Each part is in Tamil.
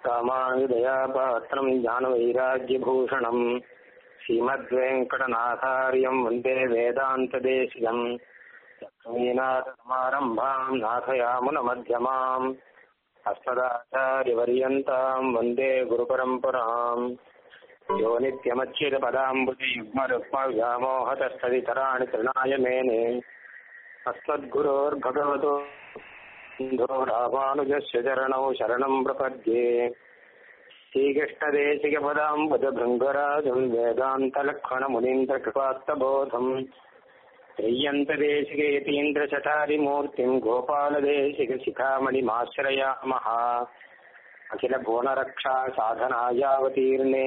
रामानुदयापात्रम् ज्ञानवैराग्यभूषणम् श्रीमद्वेङ्कटनाथार्यम् वन्दे वेदान्तदेशिकम् लक्ष्मीनाथसमारम्भाम् नाथयामुनमध्यमाम् अस्मदाचार्यपर्यन्ताम् वन्दे गुरुपरम्पराम् यो नित्यमच्युतपदाम्बुजि युग्मरुक्मव्यामोहतस्तदितराणि तृणाय मेने अस्मद्गुरोर्भगवतो सिन्धो रामानुजस्य चरणौ शरणं प्रपद्ये श्रीकृष्णदेशिकपदाम्बुजभृङ्गराजम् वेदान्तलक्ष्मणमुनीन्द्रकृपात्तबोधम् श्रीयन्तदेशिकयतीन्द्रचटारिमूर्तिम् गोपालदेशिकशिखामणिमाश्रयामः अखिलभुवनरक्षा साधनायावतीर्णे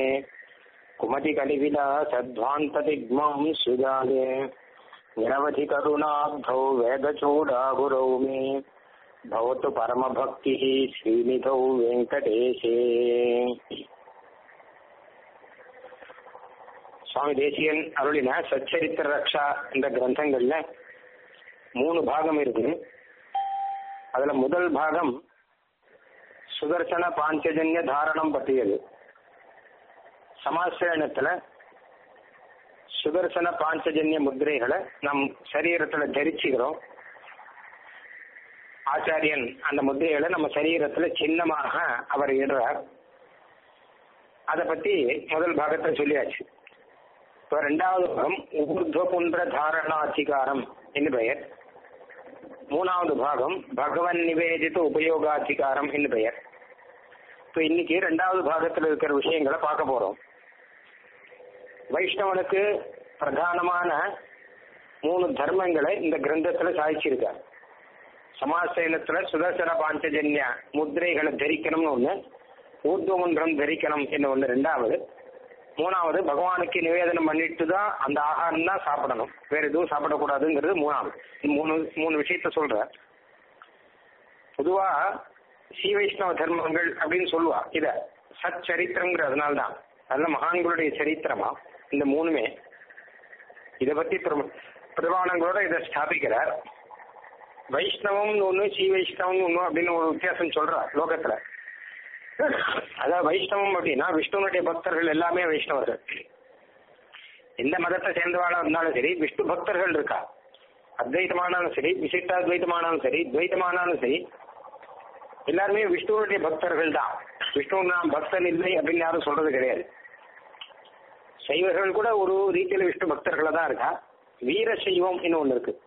कुमतिकलिविलासध्वान्तदिग्मां सुजाले निरवधिकरुणाब्धौ वेदचूडागुरौ मे भवतु परमभक्तिः श्रीनिधौ வெங்கடேஷே சுவாமி தேசியன் அருளின சச்சரித்திர ரக்ஷா என்ற கிரந்தங்கள்ல மூணு பாகம் இருக்கு அதுல முதல் பாகம் சுதர்சன பாஞ்சஜன்ய தாரணம் பற்றியது சமாசிரணத்துல சுதர்சன பாஞ்சஜன்ய முத்திரைகளை நம் சரீரத்துல தரிச்சுக்கிறோம் ஆச்சாரியன் அந்த முத்திரைகளை நம்ம சரீரத்துல சின்னமாக அவர் இடுறார் அதை பத்தி முதல் பாகத்தை சொல்லியாச்சு இப்போ ரெண்டாவது பாகம் ஊர்துவபுன்ற தாரணாதிகாரம் என்று பெயர் மூணாவது பாகம் பகவன் நிவேதித்த உபயோகாதிகாரம் என்று பெயர் இப்போ இன்னைக்கு ரெண்டாவது பாகத்தில் இருக்கிற விஷயங்களை பார்க்க போறோம் வைஷ்ணவனுக்கு பிரதானமான மூணு தர்மங்களை இந்த கிரந்தத்துல சாதிச்சிருக்கார் சமாசேனத்துல சுதர்சன பாஞ்சஜன்ய முத்திரைகளை தரிக்கணும்னு ஒண்ணு ஊர்துவமன்றம் தரிக்கணும் என்ன ஒண்ணு ரெண்டாவது மூணாவது பகவானுக்கு நிவேதனம் பண்ணிட்டு தான் அந்த ஆகாரம் தான் சாப்பிடணும் வேற எதுவும் சாப்பிடக்கூடாதுங்கிறது மூணாவது மூணு மூணு விஷயத்த சொல்ற பொதுவா ஸ்ரீ வைஷ்ணவ தர்மங்கள் அப்படின்னு சொல்லுவா இத சச்சரித்திரங்கிறதுனால தான் நல்ல மகான்களுடைய சரித்திரமா இந்த மூணுமே இதை பத்தி பிரமாணங்களோட இதை ஸ்தாபிக்கிறார் வைஷ்ணவம் ஒண்ணு ஸ்ரீ வைஷ்ணவம் ஒண்ணு அப்படின்னு ஒரு வித்தியாசம் சொல்றார் லோகத்துல அதாவது வைஷ்ணவம் அப்படின்னா விஷ்ணுனுடைய பக்தர்கள் எல்லாமே வைஷ்ணவர்கள் எந்த மதத்தை சேர்ந்தவாளா இருந்தாலும் சரி விஷ்ணு பக்தர்கள் இருக்கா அத்வைத்தமானாலும் சரி விசிஷ்டாத்வைத்தமானாலும் சரி துவைத்தமானாலும் சரி எல்லாருமே விஷ்ணுவனுடைய பக்தர்கள் தான் விஷ்ணு நான் பக்தன் இல்லை அப்படின்னு யாரும் சொல்றது கிடையாது சைவர்கள் கூட ஒரு ரீதியில விஷ்ணு பக்தர்களா தான் இருக்கா வீர சைவம் இன்னும் ஒண்ணு இருக்கு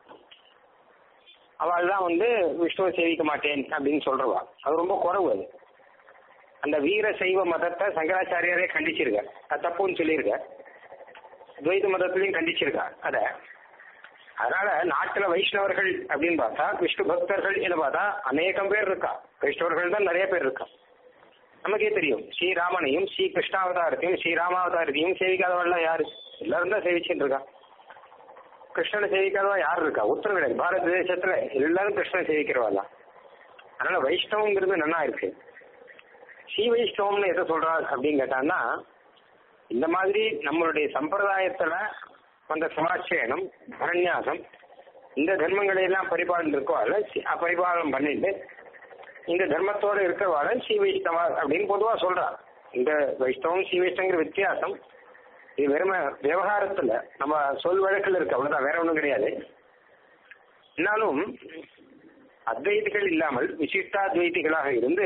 அவள் தான் வந்து விஷ்ணுவை சேவிக்க மாட்டேன் அப்படின்னு சொல்றவா அது ரொம்ப குறவு அது அந்த வீர சைவ மதத்தை சங்கராச்சாரியாரே கண்டிச்சிருக்க அது தப்புன்னு சொல்லியிருக்க துவைத மதத்திலையும் கண்டிச்சிருக்கா அத அதனால நாட்டுல வைஷ்ணவர்கள் அப்படின்னு பார்த்தா விஷ்ணு பக்தர்கள் என்று பார்த்தா அநேகம் பேர் இருக்கா வைஷ்ணவர்கள் தான் நிறைய பேர் இருக்கா நமக்கே தெரியும் ஸ்ரீராமனையும் ஸ்ரீ கிருஷ்ணாவதாரத்தையும் ஸ்ரீராமாவதாரத்தையும் சேவிக்காதவள்லாம் யாரு எல்லாரும் தான் சேவிச்சுட்டு இருக்கா கிருஷ்ணனை சேவிக்காதவா யார் இருக்கா உத்தரவு கிடையாது பாரத தேசத்துல எல்லாரும் கிருஷ்ணனை சேவிக்கிறவா தான் அதனால வைஷ்ணவங்கிறது நல்லா இருக்கு ஸ்ரீ வைஷ்ணவம்னு எதை சொல்றார் அப்படின்னு கேட்டான்னா இந்த மாதிரி நம்மளுடைய சம்பிரதாயத்துல வந்த சமாச்சயனம் பரநியாசம் இந்த தர்மங்களை எல்லாம் பரிபாலனம் இருக்கவாள் பரிபாலனம் பண்ணிட்டு இந்த தர்மத்தோட இருக்கிறவாள் ஸ்ரீ வைஷ்ணவா அப்படின்னு பொதுவா சொல்றார் இந்த வைஷ்ணவம் ஸ்ரீ வைஷ்ணவங்கிற வித்தியாசம் இது வெறும விவகாரத்துல நம்ம சொல் வழக்கில் இருக்கு அவ்வளவுதான் வேற ஒன்றும் கிடையாது இருந்தாலும் அத்வைதிகள் இல்லாமல் விசிஷ்டாத்வைதிகளாக இருந்து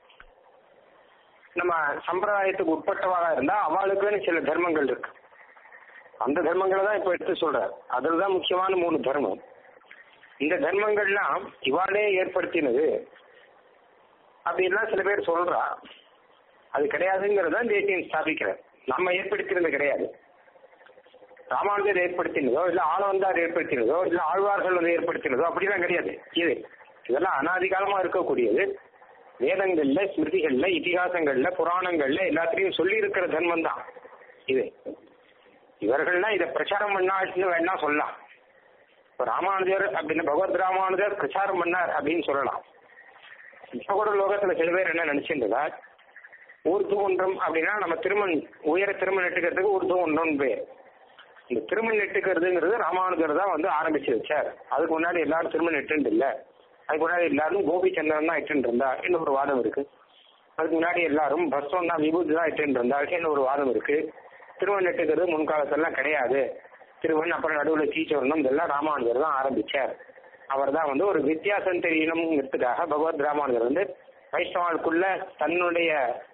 நம்ம சம்பிரதாயத்துக்கு உட்பட்டவாளா இருந்தா அவளுக்குன்னு சில தர்மங்கள் இருக்கு அந்த தர்மங்களை தான் இப்ப எடுத்து சொல்றார் அதுலதான் முக்கியமான மூணு தர்மம் இந்த தர்மங்கள்லாம் இவாளே ஏற்படுத்தினது அப்படின்லாம் சில பேர் சொல்றா அது கிடையாதுங்கிறத தேசியம் ஸ்தாபிக்கிறார் நம்ம ஏற்படுத்தினது கிடையாது ராமானுஜர் ஏற்படுத்தினதோ இல்ல ஆளவந்தார் ஏற்படுத்தினதோ இல்ல ஆழ்வார்கள் வந்து ஏற்படுத்தினதோ அப்படிலாம் கிடையாது இது இதெல்லாம் அனாதிகாலமா இருக்கக்கூடியது வேதங்கள்ல ஸ்மிருதிகள்ல இதிகாசங்கள்ல புராணங்கள்ல எல்லாத்திலையும் சொல்லி இருக்கிற தர்மம் தான் இது இவர்கள்லாம் இதை பிரச்சாரம் பண்ணாச்சுன்னு வேணா சொல்லலாம் இப்போ ராமானுஜர் அப்படின்னு பகவத் ராமானுஜர் பிரச்சாரம் பண்ணார் அப்படின்னு சொல்லலாம் இப்ப கூட லோகத்துல சில பேர் என்ன நினைச்சிருந்ததா ஊர்து ஒன்றம் அப்படின்னா நம்ம திருமண் உயர திருமண் நட்டுக்கிறதுக்கு ஊர்து ஒன்றம் பேர் இந்த திருமண் நெட்டுக்கிறதுங்கிறது ராமானுஜர் தான் வந்து ஆரம்பிச்சு வச்சார் அதுக்கு முன்னாடி எல்லாரும் திருமண் நெட்டு இல்ல அதுக்கு முன்னாடி எல்லாரும் கோபி சந்திரன் தான் இட்டு இருந்தா இன்னும் ஒரு வாதம் இருக்கு அதுக்கு முன்னாடி எல்லாரும் பஸ்வம் தான் விபூதி தான் இட்டு இருந்தாருன்னு ஒரு வாதம் இருக்கு திருவன் எட்டுக்கிறது முன்காலத்திலாம் கிடையாது திருவன் அப்புறம் நடுவில் சீச்சவரணம் இதெல்லாம் ராமானுஜர் தான் ஆரம்பிச்சார் அவர் தான் வந்து ஒரு வித்தியாசம் தெரியணுங்கிறதுக்காக பகவத் ராமானுஜர் வந்து வைஷ்ணவாளுக்குள்ள தன்னுடைய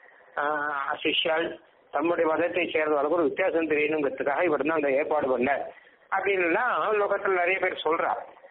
ஆஹ், சிஷ்யாள் தம்முடைய மதத்தை சேர்ந்தவர்களுக்கு ஒரு வித்தியாசம் தெரியணுங்கிறதுக்காக இவர் தான் அந்த ஏற்பாடு பண்ணார் அப்படின்லாம் லோகத்தில் நிறைய பேர் சொல்றா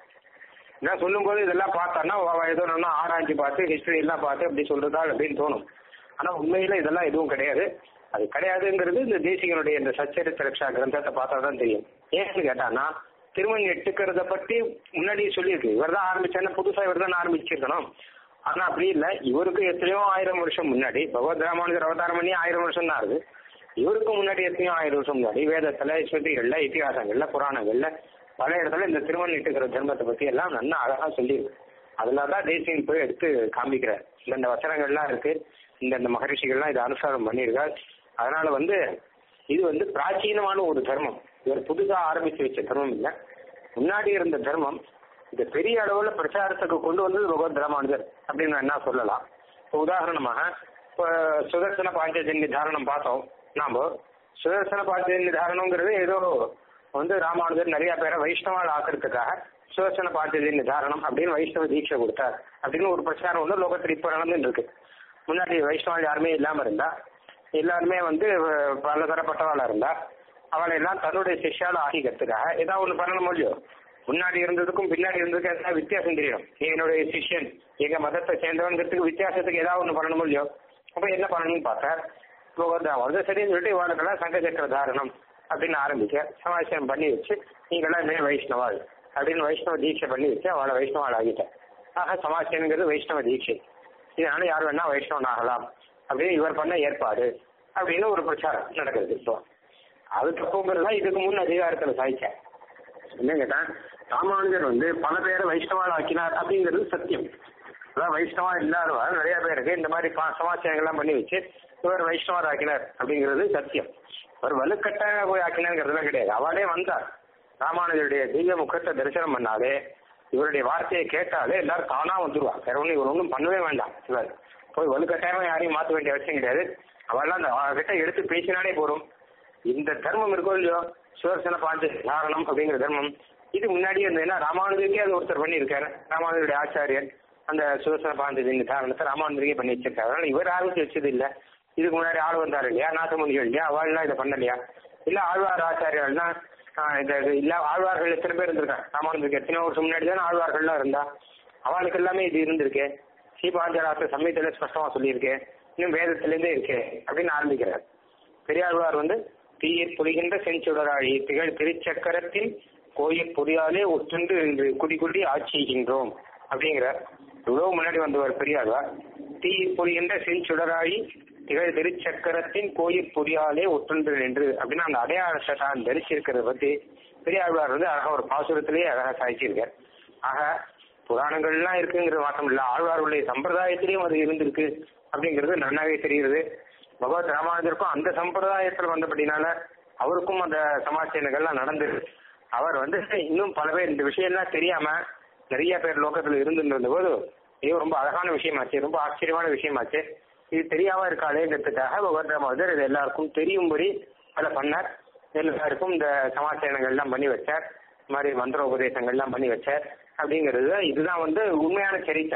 நான் சொல்லும்போது இதெல்லாம் பார்த்தோன்னா அவ ஏதோ நல்லா ஆராய்ச்சி பார்த்து ஹிஸ்டரி எல்லாம் பார்த்து அப்படி சொல்றதா அப்படின்னு தோணும் ஆனா உண்மையில இதெல்லாம் எதுவும் கிடையாது அது கிடையாதுங்கிறது இந்த தேசிகனுடைய இந்த சச்சரித்த ரக்ஷா கிரந்தத்தை பார்த்தா தான் தெரியும் ஏன்னு கேட்டான்னா திருமணி எட்டுக்கிறத பத்தி முன்னாடி சொல்லியிருக்கு இவர் தான் ஆரம்பிச்சாருன்னா புதுசா இவர் தான் ஆரம்பிச்சிருக்கணும் ஆனா அப்படி இல்ல இவருக்கு எத்தனையோ ஆயிரம் வருஷம் முன்னாடி பகவத் ராமானுஜர் அவதாரம் பண்ணி ஆயிரம் வருஷம் தான் ஆகுது இவருக்கு முன்னாடி எத்தனையோ ஆயிரம் வருஷம் முன்னாடி வேதத்துல ஸ்ருதிகள்ல இத்திகாசங்கள்ல புராணங்கள்ல பல இடத்துல இந்த திருமணம் இட்டுக்கிற தர்மத்தை பத்தி எல்லாம் நல்லா அழகா சொல்லியிருக்கு அதுல தான் தேசியன் போய் எடுத்து காமிக்கிறார் இந்தந்த வசனங்கள்லாம் இருக்கு இந்தந்த மகரிஷிகள்லாம் இதை அனுசாரம் பண்ணியிருக்கார் அதனால வந்து இது வந்து பிராச்சீனமான ஒரு தர்மம் இவர் புதுசா ஆரம்பிச்சு வச்ச தர்மம் இல்லை முன்னாடி இருந்த தர்மம் இந்த பெரிய அளவுல பிரச்சாரத்துக்கு கொண்டு வந்தது பகவத் ராமானுஜர் அப்படின்னு என்ன சொல்லலாம் இப்போ உதாரணமாக இப்போ சுதர்சன பாஞ்சஜன்ய தாரணம் பார்த்தோம் நாம சுதர்சன பாஞ்சஜன்ய தாரணங்கிறது ஏதோ வந்து ராமானுஜர் நிறைய பேரை வைஷ்ணவால் ஆக்கிறதுக்காக சுதர்சன பாஞ்சஜன்ய தாரணம் அப்படின்னு வைஷ்ணவ தீட்சை கொடுத்தார் அப்படின்னு ஒரு பிரச்சாரம் வந்து லோகத்தில் இப்போ நடந்துட்டு இருக்கு முன்னாடி வைஷ்ணவால் யாருமே இல்லாம இருந்தா எல்லாருமே வந்து அஹ், பல தரப்பட்டவாளா இருந்தா அவளை எல்லாம் தன்னுடைய சிஷ்யால ஆகிக்கிறதுக்காக ஏதாவது ஒண்ணு பண்ணணும் இல்லையோ முன்னாடி இருந்ததுக்கும் பின்னாடி இருந்ததுக்கும் ஏதாவது வித்தியாசம் தெரியணும் நீ என்னுடைய சிஷ்யன் எங்க மதத்தை சேர்ந்தவங்கிறதுக்கு வித்தியாசத்துக்கு ஏதாவது ஒண்ணு பண்ணணும் இல்லையோ அப்ப என்ன பண்ணணும்னு பார்த்தார் கோவர்தான் வந்து சரின்னு சொல்லிட்டு இவாளுக்கெல்லாம் சங்க சக்கர தாரணம் அப்படின்னு ஆரம்பிக்க சமாச்சாரம் பண்ணி வச்சு நீங்களாம் இனிமே வைஷ்ணவாள் அப்படின்னு வைஷ்ணவ தீட்சை பண்ணி வச்சு அவளை வைஷ்ணவாள் ஆகிட்டேன் ஆக சமாச்சாரங்கிறது வைஷ்ணவ தீட்சை இதனால யார் வேணா வைஷ்ணவன் ஆகலாம் அப்படின்னு இவர் பண்ண ஏற்பாடு அப்படின்னு ஒரு பிரச்சாரம் நடக்குது இப்போ அது தப்புங்கிறது தான் இதுக்கு முன் அதிகாரத்தில் சாய்ச்சார் என்ன கேட்டா ராமானுஜர் வந்து பல பேரை வைஷ்ணவால் ஆக்கினார் அப்படிங்கிறது சத்தியம் அதான் வைஷ்ணவா இல்லாதவர் நிறைய பேருக்கு இந்த மாதிரி பா- சமாச்சாரங்கள்லாம் பண்ணி வச்சு இவர் வைஷ்ணவர் ஆக்கினார் அப்படிங்கிறது சத்தியம் ஒரு வலுக்கட்டாக போய் ஆக்கினாங்கிறதுலாம் கிடையாது அவளே வந்தார் ராமானுஜருடைய திவ்ய முகத்தை தரிசனம் பண்ணாலே இவருடைய வார்த்தையை கேட்டாலே எல்லாரும் தானா வந்துருவா வேற ஒன்றும் இவர் ஒன்றும் பண்ணவே வேண்டாம் இவர் போய் வலுக்கட்டாயமா யாரையும் மாற்ற வேண்டிய அவசியம் கிடையாது அவெல்லாம் அந்த அவகிட்ட எடுத்து பேசினாலே போதும் இந்த தர்மம் இருக்கோ இல்லையோ சுதர்சன பாஞ்ச தாரணம் அப்படிங்கிற தர்மம் இது முன்னாடியே இருந்ததுன்னா ராமானுஜருக்கே அது ஒருத்தர் பண்ணியிருக்காரு ராமானுஜருடைய ஆச்சாரியர் அந்த சுதர்சன பாஞ்சஜன்ய தாரணத்தை ராமானுஜருக்கே பண்ணி வச்சிருக்காரு அதனால இவர் ஆரம்பிச்சு வச்சது இல்ல இதுக்கு முன்னாடி ஆள் வந்தாரு இல்லையா நாசமுனிகள் இல்லையா அவள்லாம் இதை பண்ணலையா இல்ல ஆழ்வார் ஆச்சாரியர்கள்னா ஆஹ் இந்த இது இல்ல ஆழ்வார்கள் எத்தனை பேர் இருந்திருக்காங்க ராமானுஜருக்கு எத்தனை வருஷம் முன்னாடி தானே ஆழ்வார்கள்லாம் இருந்தா அவளுக்கு எல்லாமே இது இருந்திருக்கு ஸ்ரீபாஞ்சராத்த சமயத்துல ஸ்பஷ்டமா சொல்லியிருக்கேன் இன்னும் வேதத்திலேருந்தே இருக்கே அப்படின்னு ஆரம்பிக்கிறார் பெரியாழ்வார் வந்து தீயிற் புரிகின்ற செஞ்சுடராழி திகழ் திருச்சக்கரத்தில் கோயில் பொறியாலே ஒற்றுண்டு இன்று குடி குடி ஆட்சிகின்றோம் அப்படிங்கிறார் இவ்வளவு முன்னாடி வந்தவர் பெரியாழ்வார் தீயிற் புரிகின்ற செஞ்சுடராழி திகழ் திருச்சக்கரத்தின் கோயில் பொறியாலே ஒற்றுண்டு நின்று அப்படின்னு அந்த அடையாளத்தை தான் தரிச்சிருக்கிறத பத்தி பெரியாழ்வார் வந்து அழகா ஒரு பாசுரத்திலேயே அழகா சாய்ச்சிருக்கார் ஆக புராணங்கள்லாம் இருக்குங்கிறது மாற்றம் இல்ல ஆழ்வாருடைய சம்பிரதாயத்திலையும் அது இருந்திருக்கு அப்படிங்கிறது நன்னாவே தெரியுது பகவத் ராமானுஜருக்கும் அந்த சம்பிரதாயத்தில் வந்தபடினால அவருக்கும் அந்த சமாச்சாரங்கள்லாம் நடந்தது அவர் வந்து இன்னும் பல பேர் இந்த விஷயம்லாம் தெரியாம நிறைய பேர் லோகத்துல இருந்துட்டு இருந்தபோது இது ரொம்ப அழகான விஷயமாச்சு ரொம்ப ஆச்சரியமான விஷயமாச்சு இது தெரியாம இருக்காளேங்கிறதுக்காக பகவத் ராமானுஜர் இது எல்லாருக்கும் தெரியும்படி அதை பண்ணார் எல்லாருக்கும் இந்த சமாச்சாரங்கள்லாம் பண்ணி வச்சார் இந்த மாதிரி மந்திர உபதேசங்கள்லாம் பண்ணி வச்சார் அப்படிங்கிறது தான் இதுதான் வந்து உண்மையான சரித்திர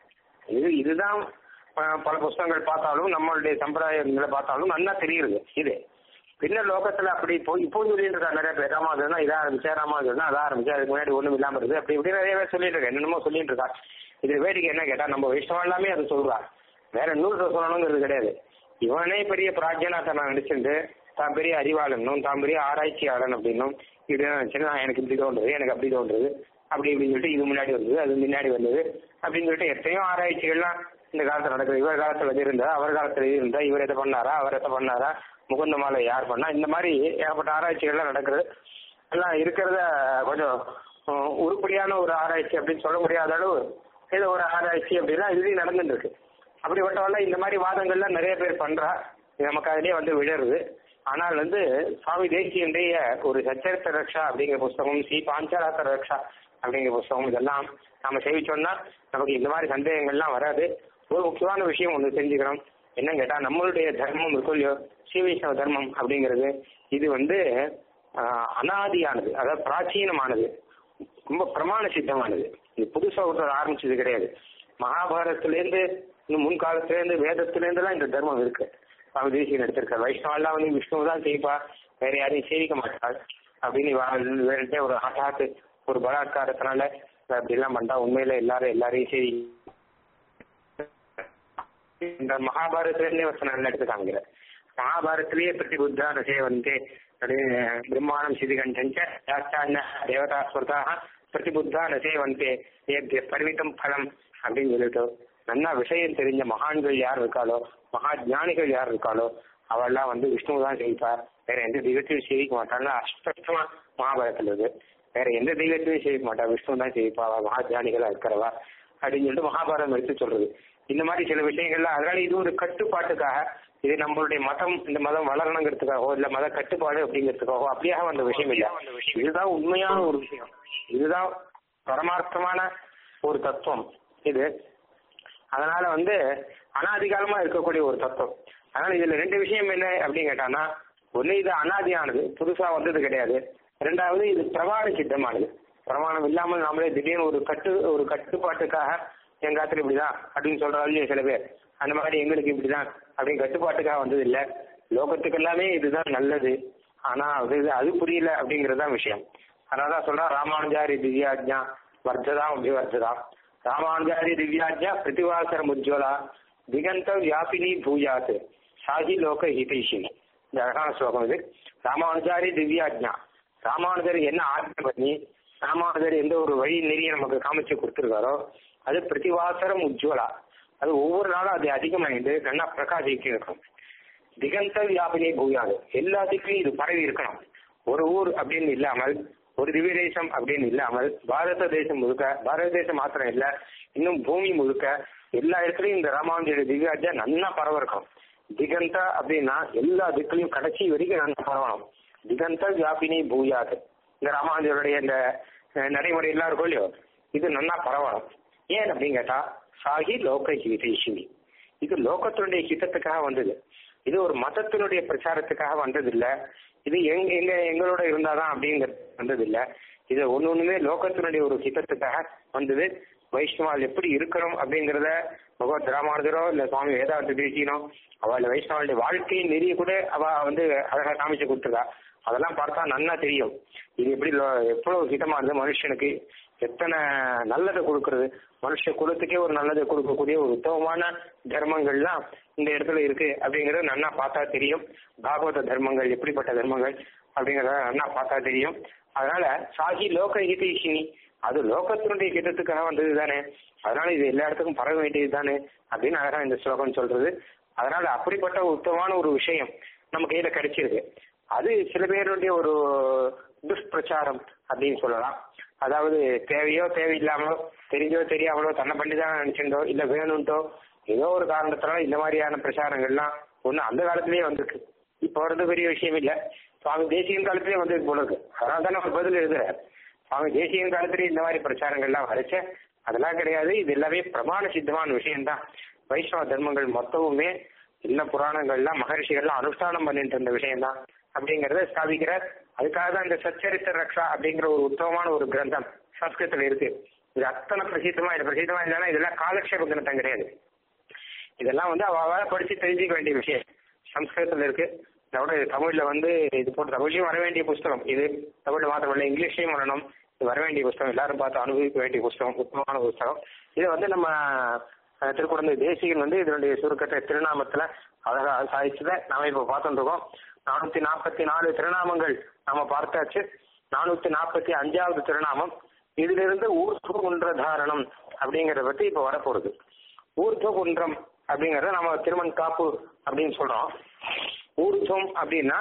இது இதுதான் அஹ், பல புஸ்தகங்கள் பார்த்தாலும் நம்மளுடைய சம்பிரதாயங்களை பார்த்தாலும் நல்லா தெரியுது இது பின்ன லோகத்துல அப்படி இப்போ இப்போ சொல்லிட்டு இருக்காங்க நிறைய பேர் ராமானுஜர்னா இதை ஆரம்பிச்சா ராமானுஜர்னா அதை ஆரம்பிச்சா அதுக்கு முன்னாடி ஒண்ணும் இல்லாம இருக்குது அப்படி இப்படி நிறைய பேர் சொல்லிட்டு இருக்கா என்னென்னமோ சொல்லிட்டு இருக்கா இது வேடிக்கை என்ன கேட்டா நம்ம வைஷ்ணவம் எல்லாமே அது சொல்றா வேற நூல் சொல்லணுங்கிறது கிடையாது இவனே பெரிய பிராஜ்யனா நான் நினைச்சிருந்து தான் பெரிய அறிவாளனும் தான் பெரிய ஆராய்ச்சியாளன் அப்படின்னும் இது சின்ன எனக்கு இப்படி தோன்றுது எனக்கு அப்படி தோன்றுது அப்படி இப்படின்னு சொல்லிட்டு இது முன்னாடி வந்தது அது முன்னாடி வந்தது அப்படின்னு சொல்லிட்டு எத்தனையோ ஆராய்ச்சிகள்லாம் இந்த காலத்துல நடக்குது இவர் காலத்துல இது இருந்தா அவர் காலத்துல இது இருந்தா இவர் எதை பண்ணாரா அவர் எதை பண்ணாரா முகுந்த மாலை யார் பண்ணா இந்த மாதிரி ஏகப்பட்ட ஆராய்ச்சிகள்லாம் நடக்குது எல்லாம் இருக்கிறத கொஞ்சம் உம், உருப்படியான ஒரு ஆராய்ச்சி அப்படின்னு சொல்ல முடியாத அளவு ஏதோ ஒரு ஆராய்ச்சி அப்படின்னா இதுலயும் நடந்துட்டு இருக்கு அப்படிப்பட்டவெல்லாம் இந்த மாதிரி வாதங்கள்லாம் நிறைய பேர் பண்றா இது நமக்கு அதிலே வந்து விழருது ஆனால் வந்து சுவாமி தேசியனுடைய ஒரு சச்சரித்த ரக்ஷா அப்படிங்கிற புஸ்தகம் ஸ்ரீ பாஞ்சராத்த ரக்ஷா அப்படிங்கிற புஸ்தகம் இதெல்லாம் நாம சேவிச்சோம்னா நமக்கு இந்த மாதிரி சந்தேகங்கள்லாம் வராது ஒரு முக்கியமான விஷயம் ஒன்று தெரிஞ்சுக்கணும் என்ன கேட்டா நம்மளுடைய தர்மம் இருக்கும் இல்லையோ ஸ்ரீ வைஷ்ணவ தர்மம் அப்படிங்கிறது இது வந்து ஆஹ், அனாதியானது அதாவது பிராச்சீனமானது ரொம்ப பிரமாண சித்தமானது இது புதுசா ஒருத்தர் ஆரம்பிச்சது கிடையாது மகாபாரதத்திலேருந்து இன்னும் முன்காலத்திலேருந்து வேதத்திலேருந்து எல்லாம் இந்த தர்மம் இருக்கு சுவாமி தேசியன் எடுத்திருக்கார் வைஷ்ணவெல்லாம் வந்து விஷ்ணுவை தான் செய்ப்பா வேற யாரையும் சேவிக்க மாட்டாள் அப்படின்னு இவ- வேற ஒரு ஹட்டாத்து ஒரு பலாத்காரத்தினால அப்படி எல்லாம் பண்ணா உண்மையில எல்லாரும் எல்லாரையும் சேவி இந்த மகாபாரதத்திலே வசனம் எடுத்து காமிக்கிற மகாபாரத்திலேயே பிரதிபுத்தான சேவந்தே அப்படின்னு பிரம்மாணம் சிதிகண்டஞ்ச யாச்சான்ன தேவதா ஸ்மிருதாக பிரதிபுத்தான சேவந்தே ஏத்திய பரிமிதம் பலம் அப்படின்னு சொல்லிட்டு நல்லா விஷயம் தெரிஞ்ச மகான்கள் யார் இருக்காளோ மகா ஞானிகள் யார் இருக்காளோ அவெல்லாம் வந்து விஷ்ணு தான் ஜெயிப்பார் வேற எந்த தெய்வத்தையும் சேவிக்க மாட்டாங்க அஸ்பஷ்டமா மகாபாரதத்துல இருக்கு வேற எந்த தெய்வத்தையும் சேவிக்க மாட்டா விஷ்ணு தான் ஜெயிப்பா அவ மகா ஞானிகளா இருக்கிறவா அப்படின்னு சொல்லிட்டு மகாபாரதம் எடுத்து சொல்றது இந்த மாதிரி சில விஷயங்கள்லாம் அதனால இது ஒரு கட்டுப்பாட்டுக்காக இது நம்மளுடைய மதம் இந்த மதம் வளரணுங்கிறதுக்காகவோ இல்ல மத கட்டுப்பாடு அப்படிங்கிறதுக்காகவோ அப்படியாக வந்த விஷயம் இல்ல இதுதான் உண்மையான ஒரு விஷயம் இதுதான் பரமார்த்தமான ஒரு தத்துவம் இது அதனால வந்து அனாதிகாலமா இருக்கக்கூடிய ஒரு தத்துவம் அதனால இதுல ரெண்டு விஷயம் என்ன அப்படின்னு கேட்டான்னா ஒண்ணு இது அனாதியானது புதுசா வந்தது கிடையாது ரெண்டாவது இது பிரமாண சித்தமானது பிரமாணம் இல்லாமல் நாமளே திடீர்னு ஒரு கட்டு ஒரு கட்டுப்பாட்டுக்காக எங்க காத்துல இப்படிதான் அப்படின்னு சொல்றாங்க சில பேர் அந்த மாதிரி எங்களுக்கு இப்படிதான் அப்படின்னு கட்டுப்பாட்டுக்காக வந்தது இல்ல லோகத்துக்கு எல்லாமே இதுதான் நல்லது ஆனா அது அது புரியல அப்படிங்கறது தான் விஷயம் அதனாலதான் சொல்றான் ராமானுஜாரி திவ்யாஜ்ஞா வர்த்ததா அபிவர்த்ததா ராமானுஜாரி திவ்யாஜ்ஞா பிரதிவாசரம் உஜ்வலா திகந்த வியாபினி பூயாத் சாகி லோக ஹிதைஷினி இந்த அழகான ஸ்லோகம் இது ராமானுஜாரி திவ்யாஜ்ஞா ராமானுஜர் என்ன ஆజ్ఞ பண்ணி ராமானுஜர் எந்த ஒரு வழி நெறியை நமக்கு காமிச்சு கொடுத்துருக்காரோ அது பிரதிவாசரம் உஜ்வலா அது ஒவ்வொரு நாளும் அது அதிகமாயிட்டு நல்லா பிரகாசிக்க இருக்கும் திகந்த வியாபினி பூயாது எல்லா திக்கையும் இது பரவி இருக்கணும் ஒரு ஊர் அப்படின்னு இல்லாமல் ஒரு திவ்ய தேசம் அப்படின்னு இல்லாமல் பாரத தேசம் முழுக்க பாரத தேசம் மாத்திரம் இல்ல இன்னும் பூமி முழுக்க எல்லா இடத்துலயும் இந்த ராமானுஜோட திவ்யாஜா நல்லா பரவ இருக்கும் திகந்த அப்படின்னா எல்லா திக்கிலையும் கடைசி வரைக்கும் நல்லா பரவணும் திகந்த வியாபினி பூயாது இந்த ராமானுஜருடைய இந்த அஹ், நடைமுறை எல்லாம் இருக்கும் இல்லையோ இது நல்லா பரவணும் ஏன் அப்படின்னு கேட்டா சாகி லோக ஹிதேஷினி இது லோகத்தினுடைய ஹிதத்துக்காக வந்தது இது ஒரு மதத்தினுடைய பிரச்சாரத்துக்காக வந்தது இல்ல இது எங்க எங்க எங்களோட இருந்தாதான் அப்படிங்கிறது வந்தது இல்ல இது ஒண்ணு ஒண்ணுமே லோகத்தினுடைய ஒரு ஹிதத்துக்காக வந்தது வைஷ்ணவால் எப்படி இருக்கணும் அப்படிங்கறத பகவத் ராமானுஜரோ இல்ல சுவாமி வேதாந்த தேசியனோ அவள் வைஷ்ணவாளுடைய வாழ்க்கை நெறிய கூட அவ வந்து அழகா காமிச்சு கொடுத்துருக்கா அதெல்லாம் பார்த்தா நன்னா தெரியும் இது எப்படி லோ- எவ்வளவு ஹிதமானது மனுஷனுக்கு எத்தனை நல்லதை கொடுக்கறது மனுஷ குலத்துக்கே ஒரு நல்லதை கொடுக்கக்கூடிய ஒரு உத்தமமான தர்மங்கள்லாம் இந்த இடத்துல இருக்கு அப்படிங்கறது நன்னா பார்த்தா தெரியும் பாகவத தர்மங்கள் எப்படிப்பட்ட தர்மங்கள் அப்படிங்கறத நன்னா பார்த்தா தெரியும் அதனால சாகி லோக ஹிதேஷினி அது லோகத்தினுடைய ஹிதத்துக்காக வந்தது தானே அதனால இது எல்லா இடத்துக்கும் பரவ வேண்டியது தானே அப்படின்னு அழகா இந்த ஸ்லோகம் சொல்றது அதனால அப்படிப்பட்ட உத்தமமான ஒரு விஷயம் நம்ம கையில கிடைச்சிருக்கு அது சில பேருடைய ஒரு துஷ்பிரச்சாரம் அப்படின்னு சொல்லலாம் அதாவது தேவையோ தேவையில்லாமலோ தெரிஞ்சோ தெரியாமலோ தன்னை பண்ணி தான் நினைச்சிருந்தோ இல்ல வேணும்ட்டோ ஏதோ ஒரு காரணத்தினால இந்த மாதிரியான பிரச்சாரங்கள்லாம் ஒண்ணு அந்த காலத்திலேயே வந்திருக்கு இப்ப வர்றது பெரிய விஷயம் இல்ல சுவாமி தேசியன் காலத்திலேயே வந்திருக்கு போல இருக்கு அதனால தான் நம்ம பதில் எழுதுறாரு சுவாமி தேசியன் காலத்திலேயே இந்த மாதிரி பிரச்சாரங்கள்லாம் வரைச்ச அதெல்லாம் கிடையாது இது எல்லாமே பிரமாண சித்தமான விஷயம்தான் வைஷ்ணவ தர்மங்கள் மொத்தமுமே எல்லா புராணங்கள்லாம் மகர்ஷிகள்லாம் அனுஷ்டானம் பண்ணிட்டு இருந்த விஷயம்தான் அப்படிங்கறத ஸ்தாபிக்கிறார் அதுக்காக தான் இந்த சச்சரித்திர ரக்ஷா அப்படிங்கிற ஒரு உத்தமமான ஒரு கிரந்தம் சம்ஸ்கிருதத்துல இருக்கு இது அத்தனை பிரசித்தமா இது பிரசித்தமா இல்லைன்னா இதெல்லாம் காலக்ஷேப கிரந்தம் கிடையாது இதெல்லாம் வந்து அவ அவ படிச்சு தெரிஞ்சுக்க வேண்டிய விஷயம் சம்ஸ்கிருதத்துல இருக்கு இதோட தமிழ்ல வந்து இது போட்டு தமிழ்லயும் வர வேண்டிய புஸ்தகம் இது தமிழ்ல மாத்திரம் இல்ல இங்கிலீஷ்லயும் வரணும் இது வர வேண்டிய புஸ்தகம் எல்லாரும் பார்த்து அனுபவிக்க வேண்டிய புஸ்தகம் உத்தமமான புஸ்தகம் இதை வந்து நம்ம அஹ், திருக்குழந்தை தேசிகன் வந்து இதனுடைய சுருக்கத்தை திருநாமத்துல அழகா சாதிச்சத நாம இப்ப பார்த்துட்டு இருக்கோம் நானூத்தி நாற்பத்தி நாலு திருநாமங்கள் நாம பார்த்தாச்சு நானூத்தி நாற்பத்தி அஞ்சாவது திருநாமம் இதுல இருந்து ஊர்துவ குன்ற தாரணம் அப்படிங்கறத பத்தி இப்ப வரப்போகுது ஊர்துவ குன்றம் அப்படிங்கறத நம்ம திருமண் காப்பு அப்படின்னு சொல்றோம் ஊர்துவம் அப்படின்னா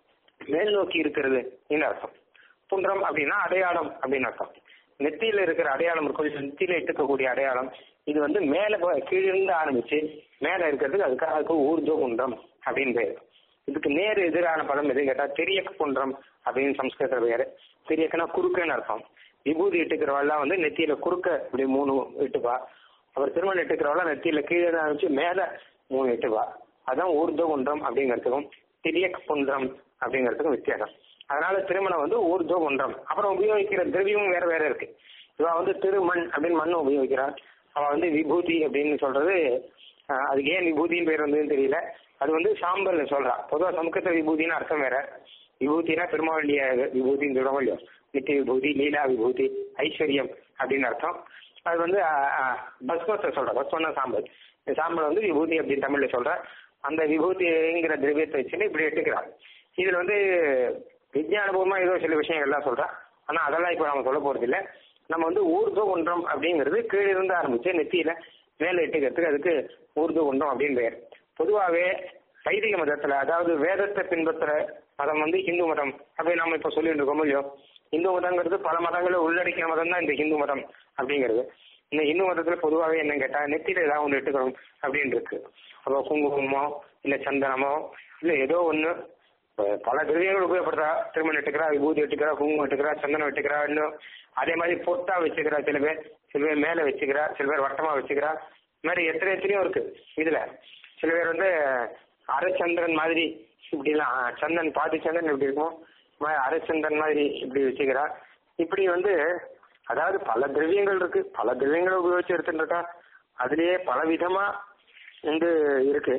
மேல் நோக்கி இருக்கிறது அர்த்தம் குன்றம் அப்படின்னா அடையாளம் அப்படின்னு அர்த்தம் நெத்தியில இருக்கிற அடையாளம் இருக்கும் நெத்தியில இட்டுக்கக்கூடிய அடையாளம் இது வந்து மேல போ- கீழிருந்து ஆரம்பிச்சு மேல இருக்கிறதுக்கு அதுக்காக அதுக்கு ஊர்துவ குன்றம் அப்படின்னு பேரு இதுக்கு நேர் எதிரான பதம் எது கேட்டா தெரியக்க குன்றம் அப்படின்னு சம்ஸ்கிருத பேரு தெரியக்கனா குறுக்குன்னு அர்த்தம் விபூதி இட்டுக்கிறவெல்லாம் வந்து நெத்தியில குறுக்க இப்படி மூணு இட்டுப்பா அவர் திருமணம் இட்டுக்கிறவெல்லாம் நெத்தியில கீழே ஆரம்பிச்சு மேல மூணு இட்டுப்பா அதான் ஊர்துவ குன்றம் அப்படிங்கிறதுக்கும் திரியக் குன்றம் அப்படிங்கிறதுக்கும் வித்தியாசம் அதனால திருமணம் வந்து ஊர்துவ குன்றம் அப்புறம் உபயோகிக்கிற திரவியமும் வேற வேற இருக்கு இவ வந்து திருமண் அப்படின்னு மண்ணை உபயோகிக்கிறாள் அவ வந்து விபூதி அப்படின்னு சொல்றது அஹ், அதுக்கு ஏன் விபூதின்னு பேர் வந்ததுன்னு தெரியல அது வந்து சாம்பல் சொல்றா பொதுவா சமுக்கத்த விபூதின்னு அர்த்தம் வேற விபூதினா பெருமாளுடைய விபூதின்னு சொல்றோம் இல்லையோ நித்திய விபூதி லீலா விபூதி ஐஸ்வர்யம் அப்படின்னு அர்த்தம் அது வந்து அஹ், அஹ், பஸ்மத்தை சொல்ற பஸ்மன்னா சாம்பல் இந்த சாம்பல் வந்து விபூதி அப்படின்னு தமிழ்ல சொல்ற அந்த விபூதிங்கிற திரவியத்தை வச்சுட்டு இப்படி எடுத்துக்கிறாங்க இதுல வந்து விஞ்ஞானபூர்வமா ஏதோ சில விஷயங்கள்லாம் சொல்றா ஆனா அதெல்லாம் இப்ப நம்ம சொல்ல போறது இல்ல நம்ம வந்து ஊர்துவ குன்றம் அப்படிங்கிறது கீழே இருந்து ஆரம்பிச்சு நெத்தியில மேல எட்டுக்கிறதுக்கு அதுக்கு ஊர்துவ குன்றம் அப்படின்னு பெயர் பொதுவாகவே வைதிக மதத்துல அதாவது வேதத்தை பின்பற்றுற மதம் வந்து இந்து மதம் அப்படின்னு நம்ம இப்ப சொல்லிட்டு இருக்கோம் இல்லையோ இந்து மதங்கிறது பல மதங்களை உள்ளடக்கிய மதம் தான் இந்த இந்து மதம் அப்படிங்கிறது இந்த இந்து மதத்துல பொதுவாகவே என்ன கேட்டா நெத்தியில ஏதாவது ஒன்று எடுத்துக்கணும் அப்படின்னு இருக்கு அப்போ குங்குமமோ இல்ல சந்தனமோ இல்ல ஏதோ ஒண்ணு அஹ் பல திரவியங்கள் உபயோகப்படுறா திருமணம் எடுத்துக்கிறா விபூதி எடுத்துக்கிறா குங்குமம் எடுத்துக்கிறா சந்தனம் எடுத்துக்கிறா இன்னும் அதே மாதிரி பொட்டா வச்சுக்கிறா சில பேர் சில பேர் மேல வச்சுக்கிறா சில பேர் வட்டமா வச்சுக்கிறா இந்த மாதிரி எத்தனை எத்தனையோ இருக்கு இதுல சில பேர் வந்து அரைச்சந்திரன் மாதிரி இப்படிலாம் சந்தன் பாதி சந்திரன் இப்படி இருக்கும் இந்த மாதிரி அரைச்சந்திரன் மாதிரி இப்படி வச்சுக்கிறா இப்படி வந்து அதாவது பல திரவியங்கள் இருக்கு பல திரவியங்களை உபயோகிச்சு எடுத்துட்டு இருக்கா அதுலயே பல விதமா வந்து இருக்கு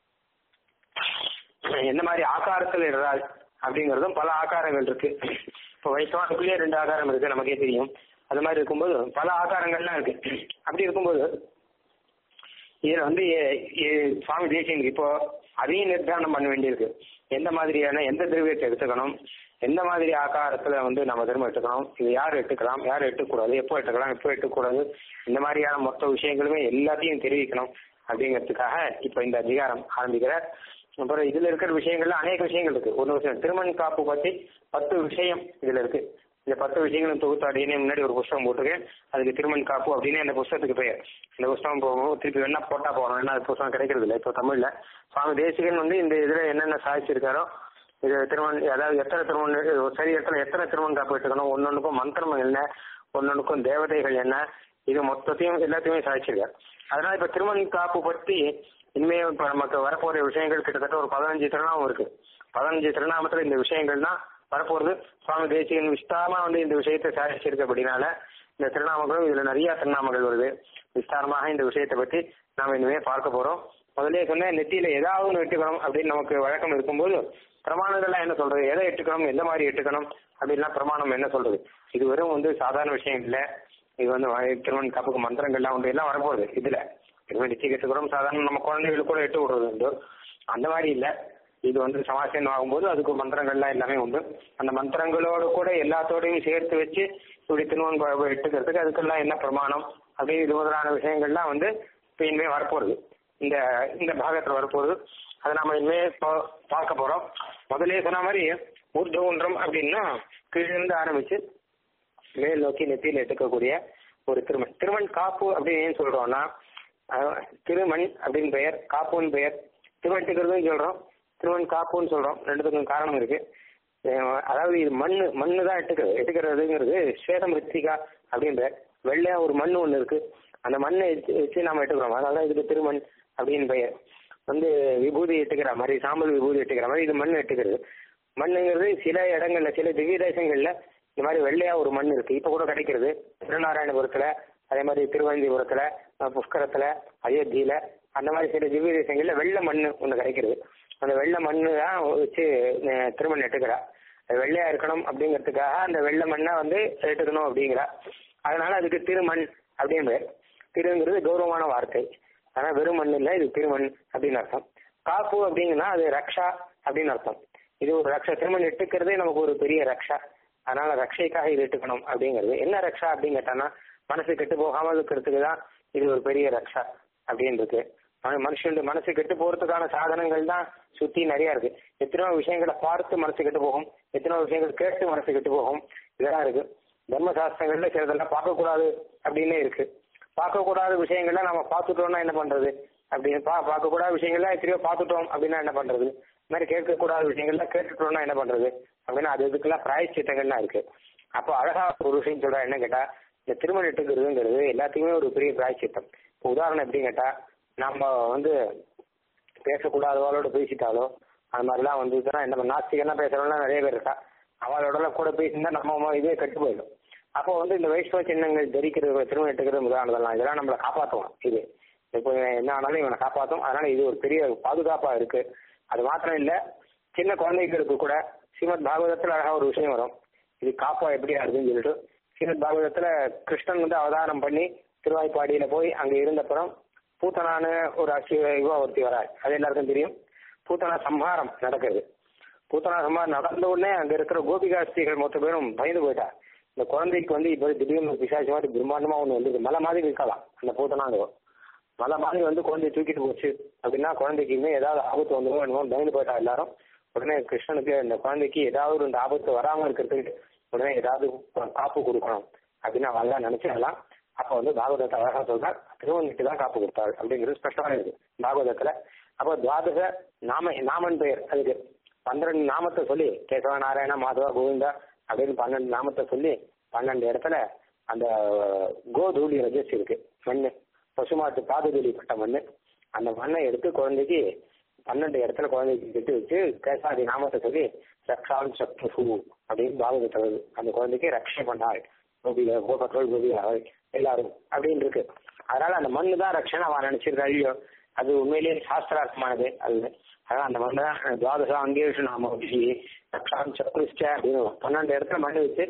எந்த மாதிரி ஆகாரத்தில் இடுறாள் அப்படிங்கறதும் பல ஆகாரங்கள் இருக்கு இப்போ வைஷ்ணவானுக்குள்ளேயே ரெண்டு ஆகாரம் இருக்கு நமக்கே தெரியும் அது மாதிரி இருக்கும்போது பல ஆகாரங்கள்லாம் இருக்கு அப்படி இருக்கும்போது இதுல வந்து எ- எ- சுவாமி தேசியனுக்கு இப்போ அதையும் நிர்தாரணம் பண்ண வேண்டியிருக்கு எந்த மாதிரியான எந்த திரவியத்தை எடுத்துக்கணும் எந்த மாதிரி ஆகாரத்துல வந்து நம்ம திரும்ப எடுத்துக்கணும் இது யார் எடுத்துக்கலாம் யார் எடுத்துக்கூடாது எப்போ எடுத்துக்கலாம் எப்போ எடுத்துக்கூடாது இந்த மாதிரியான மொத்த விஷயங்களுமே எல்லாத்தையும் தெரிவிக்கணும் அப்படிங்கிறதுக்காக இப்போ இந்த அதிகாரம் ஆரம்பிக்கிறார் அப்புறம் இதுல இருக்கிற விஷயங்கள்ல அநேக விஷயங்கள் இருக்கு ஒரு விஷயம் திருமண் காப்பு பத்தி பத்து விஷயம் இதுல இருக்கு இந்த பத்து விஷயங்களும் தொகுத்து அப்படின்னு முன்னாடி ஒரு புஸ்தகம் போட்டிருக்கேன் அதுக்கு திருமண் காப்பு அப்படின்னு அந்த புஸ்தகத்துக்கு பெயர் இந்த புஸ்தகம் போகும்போது திருப்பி வேணா போட்டா போறோம் ஏன்னா அது புஸ்தகம் கிடைக்கிறது இல்லை இப்போ தமிழ்ல சுவாமி தேசிகன் வந்து இந்த இதுல என்னென்ன சாதிச்சிருக்காரோ இது திருமண் அதாவது எத்தனை திருமண் ஒரு சரி எத்தனை எத்தனை திருமண் காப்பு எடுத்துக்கணும் ஒன்னொன்னுக்கும் மந்திரம் என்ன ஒன்னொன்னுக்கும் தேவதைகள் என்ன இது மொத்தத்தையும் எல்லாத்தையுமே சாதிச்சிருக்காரு அதனால இப்ப திருமண் காப்பு பத்தி இனிமே இப்ப நமக்கு வரப்போற விஷயங்கள் கிட்டத்தட்ட ஒரு பதினஞ்சு திருநாமம் இருக்கு பதினஞ்சு திருநாமத்துல இந்த விஷயங்கள் தான் வரப்போறது சுவாமி தேசிகன் விஸ்தாரமா வந்து இந்த விஷயத்தை சாதிச்சிருக்கு அப்படின்னால இந்த திருநாமங்களும் இதுல நிறைய திருநாமங்கள் வருது விஸ்தாரமாக இந்த விஷயத்தை பத்தி நாம இனிமே பார்க்க போறோம் முதல்ல சொன்ன நெத்தியில ஏதாவது ஒன்று எட்டுக்கணும் அப்படின்னு நமக்கு வழக்கம் இருக்கும்போது பிரமாணங்கள்லாம் என்ன சொல்றது எதை எட்டுக்கணும் எந்த மாதிரி எட்டுக்கணும் அப்படின்லாம் பிரமாணம் என்ன சொல்றது இது வெறும் வந்து சாதாரண விஷயம் இல்ல இது வந்து வ- திருமண் காப்புக்கு மந்திரங்கள்லாம் உண்டு எல்லாம் வரப்போகுது இதுல திருமண நிச்சயத்துக்கு சாதாரண நம்ம குழந்தைகளுக்கு கூட எட்டு விடுறது உண்டு அந்த மாதிரி இல்ல இது வந்து சமாசனம் ஆகும்போது அதுக்கு மந்திரங்கள்லாம் எல்லாமே உண்டு அந்த மந்திரங்களோட கூட எல்லாத்தோடையும் சேர்த்து வச்சு இப்படி திருமண் காப்பு எட்டுக்கிறதுக்கு அதுக்கெல்லாம் என்ன பிரமாணம் அப்படி இது முதலான விஷயங்கள்லாம் வந்து இப்போ இனிமே வரப்போகுது இந்த இந்த பாகத்துல வரப்போகுது அதை நாம இனிமே இப்போ பார்க்க போறோம் முதலே சொன்ன மாதிரி ஊர்துவன்றம் அப்படின்னா கீழிருந்து ஆரம்பிச்சு மேல் நோக்கி நெத்தியில் எடுக்கக்கூடிய ஒரு திருமண் திருமண் காப்பு அப்படின்னு ஏன் சொல்றோம்னா அஹ், திருமண் அப்படின்னு பெயர் காப்புன்னு பெயர் திருமட்டுக்கிறதும் சொல்றோம் திருமண் காப்புன்னு சொல்றோம் ரெண்டுத்துக்கும் காரணம் இருக்கு அஹ், அதாவது இது மண்ணு மண்ணு தான் எட்டுக்கிறது எட்டுக்கிறதுங்கிறது ஸ்வேதம் ரித்திகா அப்படின்ற வெள்ளையா ஒரு மண்ணு ஒண்ணு இருக்கு அந்த மண்ணை வச்சு- வச்சு நாம எட்டுக்கிறோம் அதனால இதுக்கு திருமண் அப்படின்னு பெயர் வந்து விபூதி எட்டுக்கிற மாதிரி சாம்பல் விபூதி எட்டுக்கிற மாதிரி இது மண் எட்டுக்கிறது மண்ணுங்கிறது சில இடங்கள்ல சில திவ்ய தேசங்கள்ல இந்த மாதிரி வெள்ளையா ஒரு மண் இருக்கு இப்ப கூட கிடைக்கிறது திருநாராயணபுரத்துல அதே மாதிரி திருவனந்தபுரத்துல அஹ், புஷ்கரத்துல அயோத்தியில அந்த மாதிரி சில திவ்ய தேசங்கள்ல வெள்ளை மண்ணு ஒண்ணு கிடைக்கிறது அந்த வெள்ளை மண்ணு தான் வச்சு அஹ், திருமணம் எட்டுக்கிறா அது வெள்ளையா இருக்கணும் அப்படிங்கிறதுக்காக அந்த வெள்ளை மண்ணை வந்து எடுத்துக்கணும் அப்படிங்கிறா அதனால அதுக்கு திருமண் அப்படின்னு பேர். திருங்கிறது கௌரவமான வார்த்தை ஆனா வெறும் மண் இல்ல இது திருமண் அப்படின்னு அர்த்தம் காப்பு அப்படிங்கன்னா அது ரக்ஷா அப்படின்னு அர்த்தம் இது ஒரு ரக்ஷா திருமண் எட்டுக்கிறதே நமக்கு ஒரு பெரிய ரக்ஷா அதனால ரக்ஷைக்காக இது எட்டுக்கணும் அப்படிங்கிறது என்ன ரக்ஷா அப்படின்னு கேட்டானா மனசு கெட்டு போகாம இருக்கிறதுக்கு தான் இது ஒரு பெரிய ரக்ஷா அப்படின்னு இருக்கு ஆனா மனுஷனுடைய மனசு கெட்டு போறதுக்கான சாதனங்கள் தான் சுத்தி நிறைய இருக்கு எத்தனையோ விஷயங்களை பார்த்து மனசு கெட்டு போகும் எத்தனையோ விஷயங்கள் கேட்டு மனசு கெட்டு போகும் இதெல்லாம் இருக்கு தர்மசாஸ்திரங்கள்ல சிலதெல்லாம் பார்க்கக்கூடாது அப்படின்னு இருக்கு பார்க்கக்கூடாத விஷயங்கள்லாம் நம்ம பார்த்துட்டோம்னா என்ன பண்றது அப்படின்னு பா பார்க்கக்கூடாத விஷயங்கள்லாம் எத்தனையோ பார்த்துட்டோம் அப்படின்னா என்ன பண்றது இந்த மாதிரி கேட்கக்கூடாத விஷயங்கள்லாம் கேட்டுட்டோம்னா என்ன பண்றது அப்படின்னா அது இதுக்கெல்லாம் பிராயச்சித்தங்கள்லாம் இருக்கு அப்போ அழகா ஒரு விஷயம் சொல்றா என்ன கேட்டா இந்த திருமணம் எட்டுக்கிறதுங்கிறது எல்லாத்துக்குமே ஒரு பெரிய பிராயச்சித்தம் இப்போ உதாரணம் எப்படின்னு கேட்டா நம்ம வந்து பேசக்கூடாதவாளோட பேசிட்டாலோ அது மாதிரிலாம் வந்ததுன்னா நம்ம நாஸ்திகனா பேசுறவங்களாம் நிறைய பேர் இருக்கா அவளோட கூட பேசியிருந்தா நம்ம இதே கெட்டு போயிடும் அப்போ வந்து இந்த வைஷ்ணவ சின்னங்கள் தரிக்கிறது திருமணம் எடுக்கிறது முதலானதெல்லாம் இதெல்லாம் நம்மளை காப்பாற்றுவோம் இது இப்போ என்ன ஆனாலும் இவனை காப்பாற்றும் அதனால இது ஒரு பெரிய பாதுகாப்பா இருக்கு அது மாத்திரம் இல்ல சின்ன குழந்தைகளுக்கு கூட ஸ்ரீமத் பாகவதத்துல அழகா ஒரு விஷயம் வரும் இது காப்பா எப்படி ஆகுதுன்னு சொல்லிட்டு ஸ்ரீமத் பாகவதத்துல கிருஷ்ணன் வந்து அவதாரம் பண்ணி திருவாய்ப்பாடியில போய் அங்க இருந்தப்புறம் பூத்தனான ஒரு அசி இவா ஒருத்தி வராள் அது எல்லாருக்கும் தெரியும் பூத்தனா சம்ஹாரம் நடக்குது பூத்தனா சம்ஹாரம் நடந்த உடனே அங்க இருக்கிற கோபிகாஸ்திகள் மொத்த பேரும் பயந்து போயிட்டா இந்த குழந்தைக்கு வந்து இப்போ திடீர்னு பிசாசி மாதிரி பிரம்மாண்டமா ஒண்ணு வந்து மலை மாதிரி இருக்கலாம் அந்த பூத்தனாங்க மலை மாதிரி வந்து குழந்தைய தூக்கிட்டு போச்சு அப்படின்னா குழந்தைக்கு இன்னும் ஏதாவது ஆபத்து வந்துடும் என்னமோ பயந்து போயிட்டா எல்லாரும் உடனே கிருஷ்ணனுக்கு இந்த குழந்தைக்கு ஏதாவது ஒரு இந்த ஆபத்து வராம இருக்கிறதுக்கு உடனே ஏதாவது காப்பு கொடுக்கணும் அப்படின்னு அவெல்லாம் நினைச்சிடலாம் அப்ப வந்து பாகவதத்தை அழகா சொல்றார் திருவண்ணிக்கு தான் காப்பு கொடுத்தாள் அப்படிங்கிறது ஸ்பஷ்டமா இருக்கு பாகவதத்துல அப்போ துவாதச நாம நாமன் பெயர் அதுக்கு பன்னிரண்டு நாமத்தை சொல்லி கேசவ நாராயண மாதவ கோவிந்தா அப்படின்னு பன்னெண்டு நாமத்தை சொல்லி பன்னெண்டு இடத்துல அந்த கோதூளி ரஜஸ் இருக்கு மண்ணு பசுமாட்டு பாதுதூளிப்பட்ட மண்ணு அந்த மண்ணை எடுத்து குழந்தைக்கு பன்னெண்டு இடத்துல குழந்தைக்கு கட்டி வச்சு கேசாதி நாமத்தை சொல்லி ரக்ஷான் சக்தி ஹூ அப்படின்னு பாகவதத்தை வருது அந்த குழந்தைக்கு ரக்ஷை பண்ணாள் கோபியில கோபத்தோல் கோபி அவள் எல்லாரும் அப்படின்னு இருக்கு அதனால அந்த மண்ணு தான் ரக்ஷன் அவன் நினைச்சிருக்கா ஐயோ அது உண்மையிலேயே சாஸ்திரார்த்தமானது அது அதான் அந்த மண்ணு தான் துவாதசா அங்கேஷு நாம வச்சு ரக்ஷான் சக்ரிஷ்ட அப்படின்னு பன்னெண்டு இடத்துல மண்ணு வச்சு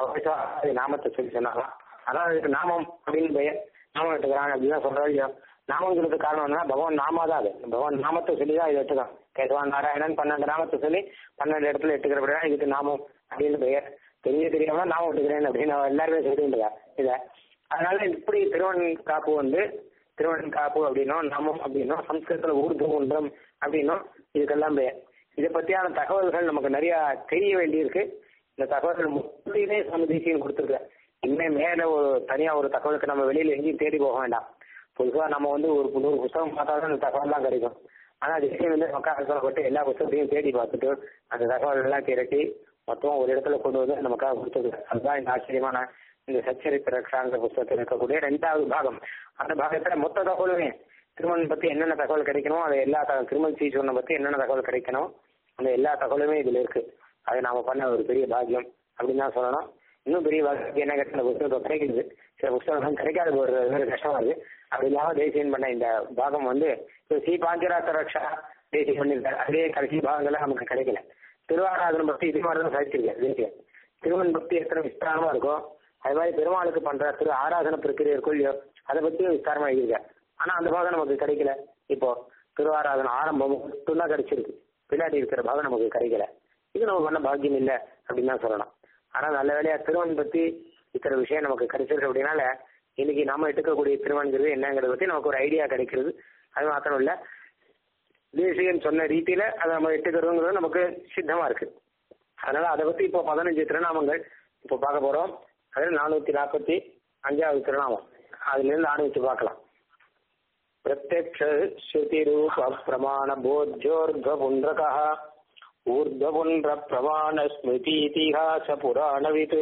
அவள் நாமத்தை சொல்லி சொன்னாலாம் அதான் அதுக்கு நாமம் அப்படின்னு பெயர் நாமம் எடுத்துக்கிறாங்க அப்படின்னு சொல்றா இல்லையோ நாமங்கிறது காரணம் என்ன பகவான் நாமா தான் அது பகவான் நாமத்தை சொல்லி தான் இது எடுத்துக்கலாம் கேசவான் நாராயணன் பன்னெண்டு நாமத்தை சொல்லி பன்னெண்டு இடத்துல எடுத்துக்கிறபடியா இதுக்கு நாமம் அப்படின்னு பெயர் தெரிய தெரியாம நாமம் எடுத்துக்கிறேன் அப்படின்னு அவன் எல்லாருமே சொல்லிட்டு இத அதனால இப்படி திருவன் காப்பு வந்து திருவன் காப்பு அப்படின்னும் நாமம் அப்படின்னும் சம்ஸ்கிருதத்துல ஊர்து குன்றம் அப்படின்னும் இதுக்கெல்லாம் பெயர் இதை பத்தியான தகவல்கள் நமக்கு நிறைய தெரிய வேண்டியிருக்கு இந்த தகவல்கள் முற்றிலுமே சமதேசியம் கொடுத்துருக்க இனிமே மேல ஒரு தனியா ஒரு தகவலுக்கு நம்ம வெளியில எங்கேயும் தேடி போக வேண்டாம் பொதுவா நம்ம வந்து ஒரு நூறு புத்தகம் பார்த்தா தான் அந்த தகவல்லாம் கிடைக்கும் ஆனா தேசியம் வந்து மக்கள் போட்டு எல்லா புத்தகத்தையும் தேடி பார்த்துட்டு அந்த தகவல் எல்லாம் திரட்டி மொத்தம் ஒரு இடத்துல கொண்டு வந்து நமக்காக கொடுத்தது அதுதான் இந்த ஆச்சரியமான இந்த சச்சரித்திர சார்ந்த புத்தகத்தில் இருக்கக்கூடிய ரெண்டாவது பாகம் அந்த பாகத்துல மொத்த தகவலுமே திருமணம் பத்தி என்னென்ன தகவல் கிடைக்கணும் அது எல்லா திருமண சீசனை பத்தி என்னென்ன தகவல் கிடைக்கணும் அந்த எல்லா தகவலுமே இதுல இருக்கு அது நாம பண்ண ஒரு பெரிய பாக்கியம் அப்படின்னு தான் சொல்லணும் இன்னும் பெரிய பாக்கியம் என்ன கேட்ட புத்தகம் கிடைக்குது சில புத்தகம் கிடைக்காத ஒரு வேறு கஷ்டமா இருக்கு அப்படி இல்லாம தேசியம் பண்ண இந்த பாகம் வந்து ஸ்ரீ பாஞ்சராத்த ரக்ஷா தேசியம் பண்ணியிருக்காரு அதே கடைசி பாகங்கள்லாம் நமக்கு கிடைக்கல திருவாராதனம் பக்தி இது மாதிரி தான் சாதிச்சிருக்கேன் தேசியம் திருமண் பக்தி எத்தனை விஸ்தாரமா இருக்கும் அது மாதிரி பெருமாளுக்கு பண்ற திரு ஆராதனை பிரக்கிரியை இருக்கும் இல்லையோ அதை பத்தியும் விஸ்தாரமா எழுதியிருக்கேன் ஆனா அந்த பாகம் நமக்கு கிடைக்கல இப்போ திருவாராதனை ஆரம்பம் மட்டும்தான் கிடைச்சிருக்கு பின்னாடி இருக்கிற பாகம் நமக்கு கிடைக்கல இது நம்ம பண்ண பாக்கியம் இல்லை அப்படின்னு தான் சொல்லலாம் ஆனா நல்ல வேலையா திருமண் பத்தி இத்தனை விஷயம் நமக்கு கிடைச்சிருக்கு அப்படின்னால இன்னைக்கு நாம எடுக்கக்கூடிய திருமணங்கிறது என்னங்கிறத பத்தி நமக்கு ஒரு ஐடியா கிடைக்கிறது அது மாத்திரம் இல்ல தேசியன் சொன்ன ரீதியில அதை நம்ம எடுத்துக்கிறதுங்கிறது நமக்கு சித்தமா இருக்கு அதனால அதை பத்தி இப்போ பதினஞ்சு திருநாமங்கள் இப்போ பார்க்க போறோம் அதில் நானூத்தி நாற்பத்தி அஞ்சாவது திருநாமம் அதுல இருந்து ஆரம்பிச்சு பார்க்கலாம் பிரத்யக்ஷ ஸ்ருதி ரூப பிரமாண போத்யோர்த புன்றக ஊர்தபுன்ற பிரமாண ஸ்மிருதிஹாச புராணவித்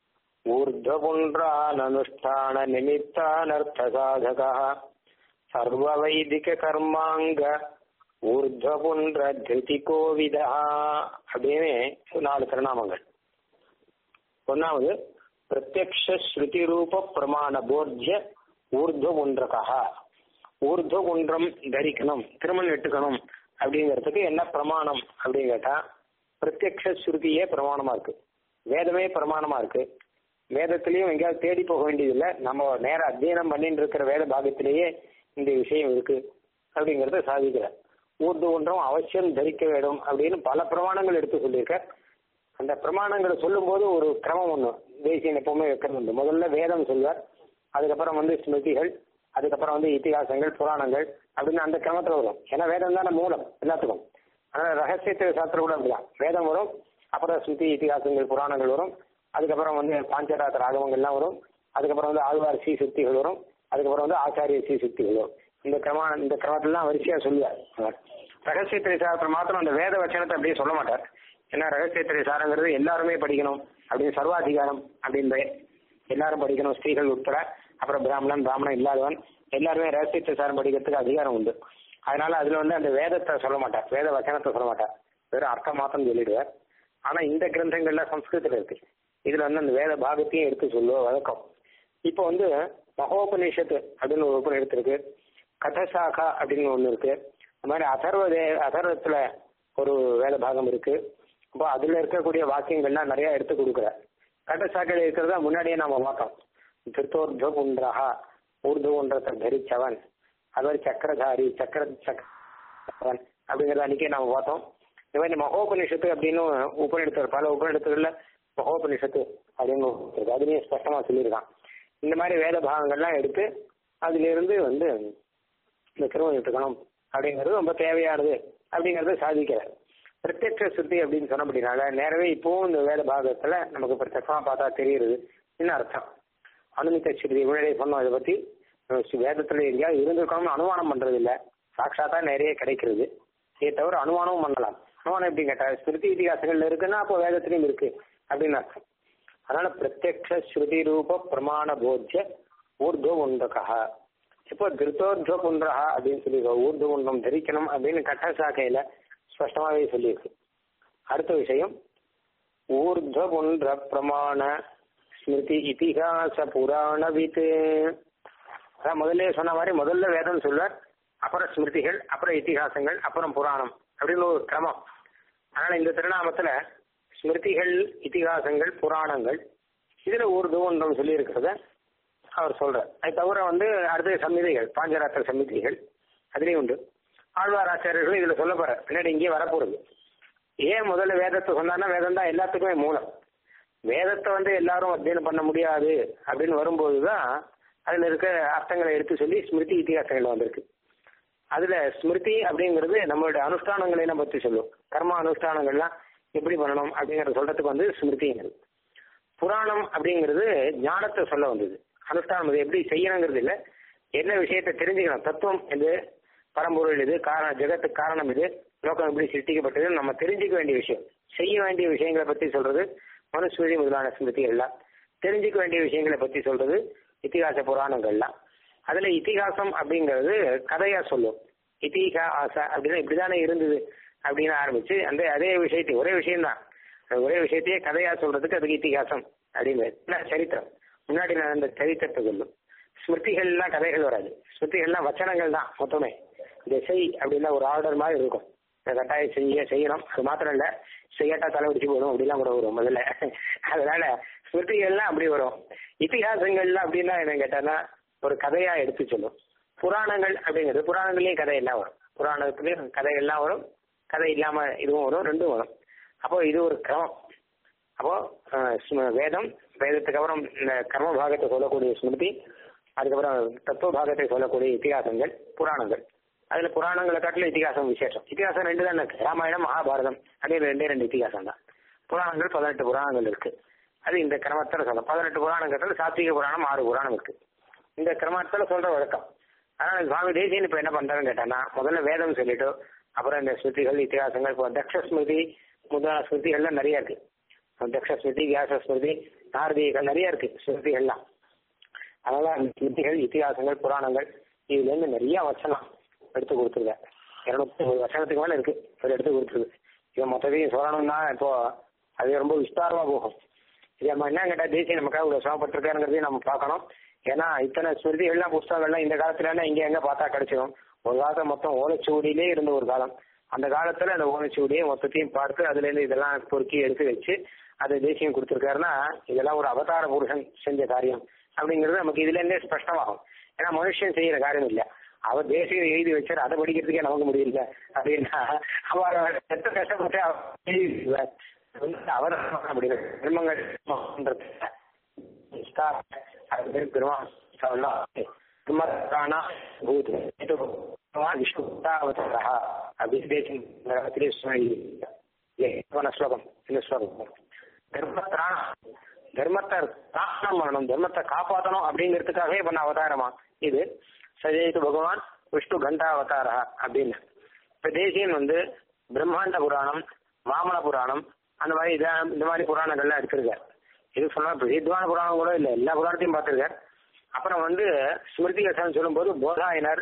ஊர்தபுன்றானனுஷ்டான நிமித்தானர்த்த சாதக சர்வவைதிக கர்மாங்க ஊர்துவபுன்ற திருதி கோவிதா அப்படின்னு நாலு திருநாமங்கள் ஒன்னாவது பிரத்யக்ஷ ஸ்ருதி ரூப பிரமாண போர்ஜ ஊர்துவபுன்றகா ஊர்துவகுன்றம் தரிக்கணும் திருமணம் எட்டுக்கணும் அப்படிங்கிறதுக்கு என்ன பிரமாணம் அப்படின்னு கேட்டா பிரத்யக்ஷ ஸ்ருதியே பிரமாணமா இருக்கு வேதமே பிரமாணமா இருக்கு வேதத்திலையும் எங்கேயாவது தேடி போக வேண்டியதில்லை நம்ம நேர அத்தியனம் பண்ணிட்டு இருக்கிற வேத பாகத்திலேயே இந்த விஷயம் இருக்கு அப்படிங்கறத சாதிக்கிற ஊர்து ஒன்றும் அவசியம் தரிக்க வேண்டும் அப்படின்னு பல பிரமாணங்கள் எடுத்து சொல்லியிருக்க அந்த பிரமாணங்களை சொல்லும் போது ஒரு கிரமம் ஒண்ணு தேசியன் எப்பவுமே வைக்கிறது உண்டு முதல்ல வேதம் சொல்வார் அதுக்கப்புறம் வந்து ஸ்மிருதிகள் அதுக்கப்புறம் வந்து இத்திகாசங்கள் புராணங்கள் அப்படின்னு அந்த கிரமத்துல வரும் ஏன்னா வேதம் தானே மூலம் எல்லாத்துக்கும் அதனால ரகசியத்தை சாஸ்திரம் கூட அப்படிதான் வேதம் வரும் அப்புறம் ஸ்மிருதி இத்திகாசங்கள் புராணங்கள் வரும் அதுக்கப்புறம் வந்து பாஞ்சராத ராகவங்கள்லாம் வரும் அதுக்கப்புறம் வந்து ஆழ்வார் சி சுத்திகள் வரும் அதுக்கப்புறம் வந்து ஆச்சாரிய சி சுத்திகள் வரும் இந்த கிரம இந்த கிரமத்திலாம் வரிசையா சொல்லுவார் அவர் ரகசிய திரைசாரத்தில் மாத்திரம் அந்த வேத வச்சனத்தை அப்படியே சொல்ல மாட்டார் ஏன்னா ரகசிய திரைசாரங்கிறது எல்லாருமே படிக்கணும் அப்படின்னு சர்வாதிகாரம் அப்படின்னு எல்லாரும் படிக்கணும் ஸ்திரீகள் உட்பட அப்புறம் பிராமணன் பிராமணன் இல்லாதவன் எல்லாருமே ரகசிய திரைசாரம் படிக்கிறதுக்கு அதிகாரம் உண்டு அதனால அதுல வந்து அந்த வேதத்தை சொல்ல மாட்டார் வேத வச்சனத்தை சொல்ல மாட்டார் வெறும் அர்த்தம் மாத்திரம் சொல்லிடுவார் ஆனா இந்த கிரந்தங்கள்ல சம்ஸ்கிருதத்துல இருக்கு இதுல வந்து அந்த வேத பாகத்தையும் எடுத்து சொல்லுவ வழக்கம் இப்போ வந்து மகோபநிஷத்து அப்படின்னு ஒரு உபநிஷத்து இருக்கு கதசாகா அப்படின்னு ஒண்ணு இருக்கு அந்த மாதிரி அதர்வ வே அதர்வத்துல ஒரு வேத பாகம் இருக்கு அப்போ அதுல இருக்கக்கூடிய வாக்கியங்கள்லாம் நிறைய எடுத்து கொடுக்குறார் கட்டசாக்கையில் இருக்கிறத முன்னாடியே நாம பார்த்தோம் திருத்தோர்த புன்றஹா ஊர்துவன்றத்தை தரிச்சவன் அது மாதிரி சக்கரதாரி சக்கர சக்கரவன் அப்படிங்கறத அன்னைக்கே நாம பார்த்தோம் இந்த மாதிரி மகோபனிஷத்து அப்படின்னு உபநிடத்து பல உபநிடத்துகள்ல மகோபனிஷத்து அப்படின்னு ஒண்ணு இருக்கு அதுலயும் ஸ்பஷ்டமா சொல்லியிருக்கான் இந்த மாதிரி வேத பாகங்கள்லாம் எடுத்து அதுல இருந்து வந்து இந்த திருமணம் எடுத்துக்கணும் அப்படிங்கிறது ரொம்ப தேவையானது அப்படிங்கறத சாதிக்கிறார் பிரத்யட்ச சுத்தி அப்படின்னு சொன்னபடினால நேரவே இப்பவும் இந்த வேத பாகத்துல நமக்கு பிரத்யட்சமா பார்த்தா தெரியுது என்ன அர்த்தம் அனுமித்த ஸ்ருதி முன்னாடியே சொன்னோம் இதை பத்தி அஹ் வேதத்துல எங்கேயாவது இருந்திருக்கணும்னு அனுமானம் பண்றது இல்ல சாட்சாத்தா நிறைய கிடைக்கிறது இதை தவிர அனுமானமும் பண்ணலாம் அனுமானம் எப்படி கேட்டா ஸ்மிருதி இதிகாசங்கள்ல இருக்குன்னா அப்போ வேதத்திலையும் இருக்கு அப்படின்னு அர்த்தம் அதனால பிரத்யக்ஷ ஸ்ருதி ரூப பிரமாண போத்திய ஊர்துவ உண்டகா இப்போ திருத்தோர்துவ புன்றஹா அப்படின்னு சொல்லி ஊர்துவ உண்டம் தரிக்கணும் அப்படின்னு கட்ட சாக்கையில ஸ்பஷ்டமாவே சொல்லியிருக்கு அடுத்த விஷயம் ஊர்துவ புன்ற பிரமாண ஸ்மிருதி இதிகாச புராணவித் அதான் முதல்ல சொன்ன மாதிரி முதல்ல வேதம் சொல்வார் அப்புறம் ஸ்மிருதிகள் அப்புறம் இதிகாசங்கள் அப்புறம் புராணம் அப்படின்னு ஒரு கிரமம் அதனால இந்த திருநாமத்துல ஸ்மிருதிகள் இதிகாசங்கள் புராணங்கள் இதுல ஊர்துவன்றம் சொல்லி இருக்கிறத அவர் சொல்றார் அது தவிர வந்து அடுத்த சமிதிகள் பாஞ்சராத்திர சமிதிகள் அதுலயும் உண்டு ஆழ்வார் ஆச்சாரியர்கள் இதுல சொல்ல போற பின்னாடி இங்கேயே வரப்போறது ஏன் முதல்ல வேதத்தை சொன்னான்னா வேதம் தான் எல்லாத்துக்குமே மூலம் வேதத்தை வந்து எல்லாரும் அத்தியனம் பண்ண முடியாது அப்படின்னு வரும்போதுதான் அதுல இருக்க அர்த்தங்களை எடுத்து சொல்லி ஸ்மிருதி இத்திகாசங்கள் வந்திருக்கு அதுல ஸ்மிருதி அப்படிங்கிறது நம்மளுடைய அனுஷ்டானங்களை எல்லாம் பத்தி சொல்லும் கர்ம அனுஷ்டானங்கள்லாம் எப்படி பண்ணணும் அப்படிங்கறத சொல்றதுக்கு வந்து ஸ்மிருதிங்கிறது புராணம் அப்படிங்கிறது ஞானத்தை சொல்ல வந்தது அனுஷ்டானம் அது எப்படி செய்யணுங்கிறது இல்ல என்ன விஷயத்தை தெரிஞ்சுக்கணும் தத்துவம் இது பரம்பொருள் இது காரணம் ஜெகத்துக்கு காரணம் இது லோகம் எப்படி சிருஷ்டிக்கப்பட்டது நம்ம தெரிஞ்சுக்க வேண்டிய விஷயம் செய்ய வேண்டிய விஷயங்களை பத்தி சொல்றது மனுஸ்மிருதி முதலான ஸ்மிருதிகள்லாம் தெரிஞ்சுக்க வேண்டிய விஷயங்களை பத்தி சொல்றது இத்திகாச புராணங்கள்லாம் அதுல இத்திகாசம் அப்படிங்கிறது கதையா சொல்லும் இத்திகா ஆசா அப்படின்னா இப்படிதானே இருந்தது அப்படின்னு ஆரம்பிச்சு அந்த அதே விஷயத்தை ஒரே விஷயம்தான் அந்த ஒரே விஷயத்தையே கதையா சொல்றதுக்கு அதுக்கு இத்திகாசம் அப்படின்னு சரித்திரம் முன்னாடி நான் அந்த சரித்திரத்தை சொல்லும் ஸ்மிருதிகள்லாம் கதைகள் வராது ஸ்மிருதிகள்லாம் வச்சனங்கள் தான் மொத்தமே இந்த செய் அப்படின்னா ஒரு ஆர்டர் மாதிரி இருக்கும் இந்த கட்டாயம் செய்ய செய்யணும் அது மாத்திரம் இல்ல செய்யாட்டா தலைவடிச்சு போடும் அப்படிலாம் கூட வரும் முதல்ல அதனால ஸ்மிருதிகள்லாம் அப்படி வரும் இத்திகாசங்கள்லாம் அப்படின்னா என்ன கேட்டான்னா ஒரு கதையா எடுத்து சொல்லும் புராணங்கள் அப்படிங்கிறது புராணங்கள்லயும் கதை எல்லாம் வரும் புராணத்துலயும் கதை எல்லாம் வரும் கதை இல்லாம இதுவும் வரும் ரெண்டும் வரும் அப்போ இது ஒரு கிரமம் அப்போ அஹ், ஸ்ம- வேதம் வேதத்துக்கு அப்புறம் இந்த கர்ம பாகத்தை சொல்லக்கூடிய ஸ்மிருதி அதுக்கப்புறம் தத்துவ பாகத்தை சொல்லக்கூடிய இத்திகாசங்கள் புராணங்கள் அதுல புராணங்களை காட்டிலும் இத்திகாசம் விசேஷம் இத்திகாசம் ரெண்டு தான் இருக்கு ராமாயணம் மகாபாரதம் அப்படின்னு ரெண்டே ரெண்டு இத்திகாசம் தான் புராணங்கள் பதினெட்டு புராணங்கள் இருக்கு அது இந்த கிரமத்துல சொல்ல பதினெட்டு புராணங்கிறதுல சாத்விக புராணம் ஆறு புராணம் இருக்கு இந்த கிரமத்துல சொல்ற வழக்கம் அதனால சுவாமி தேசியன் இப்ப என்ன பண்றாருன்னு கேட்டான்னா முதல்ல வேதம் சொல்லிட்டு அப்புறம் இந்த ஸ்மிருதிகள் இத்திகாசங்கள் இப்போ தக்ஷ ஸ்மிருதி முதலான ஸ்மிருதிகள்லாம் நிறைய இருக்கு தக்ஷ ஸ்மிருதி வியாச ஸ்மிருதி நாரதீகம் நிறைய இருக்கு ஸ்மிருதிகள்லாம் அதனால அந்த ஸ்மிருதிகள் இத்திகாசங்கள் புராணங்கள் இதுல இருந்து நிறைய வச்சனம் எடுத்து கொடுத்துருக்கேன் இருநூத்தி ஒரு வருஷத்துக்கு மேல இருக்கு இவர் எடுத்து கொடுத்துருக்கு இவன் மொத்தத்தையும் சொல்லணும்னா இப்போ அது ரொம்ப விஸ்தாரமா போகும் இது நம்ம என்ன கேட்டா தேசிய நமக்காக இவ்வளவு சிரமப்பட்டிருக்காருங்கிறதையும் நம்ம பார்க்கணும் ஏன்னா இத்தனை ஸ்மிருதிகள்லாம் புஸ்தகங்கள்லாம் இந்த காலத்துல இங்க எங்க பார்த்தா கிடைச்சிடும் ஒரு காலத்துல மொத்தம் ஓலைச்சுவடியிலே இருந்த ஒரு காலம் அந்த காலத்துல அந்த ஓலைச்சுவடியை மொத்தத்தையும் பார்த்து அதுல இருந்து இதெல்லாம் பொறுக்கி எடுத்து வச்சு அதை தேசியம் கொடுத்திருக்காருன்னா இதெல்லாம் ஒரு அவதார புருஷன் செஞ்ச காரியம் அப்படிங்கிறது நமக்கு இதுல இருந்தே ஸ்பஷ்டமாகும் ஏன்னா மனுஷன் செய்யற காரியம் இல்ல அவர் தேசியம் எழுதி வச்சார் அதை படிக்கிறதுக்கே நமக்கு முடியல அப்படின்னா அவர் எத்த கஷ்டப்பட்டு அவர் எழுதியிருக்கிறார். வந்து அவர் முடியல தர்மங்கள் அது பேர் பெருமாள் சொல்லலாம் குமரானா பூத் பகவான் விஷ்ணுவதாவதாரா அப்படின்னு தேசிய ஸ்லோகம் இந்த ஸ்லோகம் தர்மத்ராண தர்மத்தை தானம் பண்ணணும் தர்மத்தை காப்பாற்றணும் அப்படிங்கிறதுக்காகவே பண்ண அவதாரமா இது சஜயித்து பகவான் விஷ்ணு கண்டா அவதாரா அப்படின்னு இப்ப தேசியன் வந்து பிரம்மாண்ட புராணம் வாமன புராணம் அந்த மாதிரி இத இந்த மாதிரி புராணங்கள்லாம் எடுத்திருக்கார் இது சொன்னா பிரசித்தமான புராணம் கூட இல்ல எல்லா புராணத்தையும் பார்த்திருக்கார் அப்புறம் வந்து ஸ்மிருதி கசனம் சொல்லும்போது போதாயனர்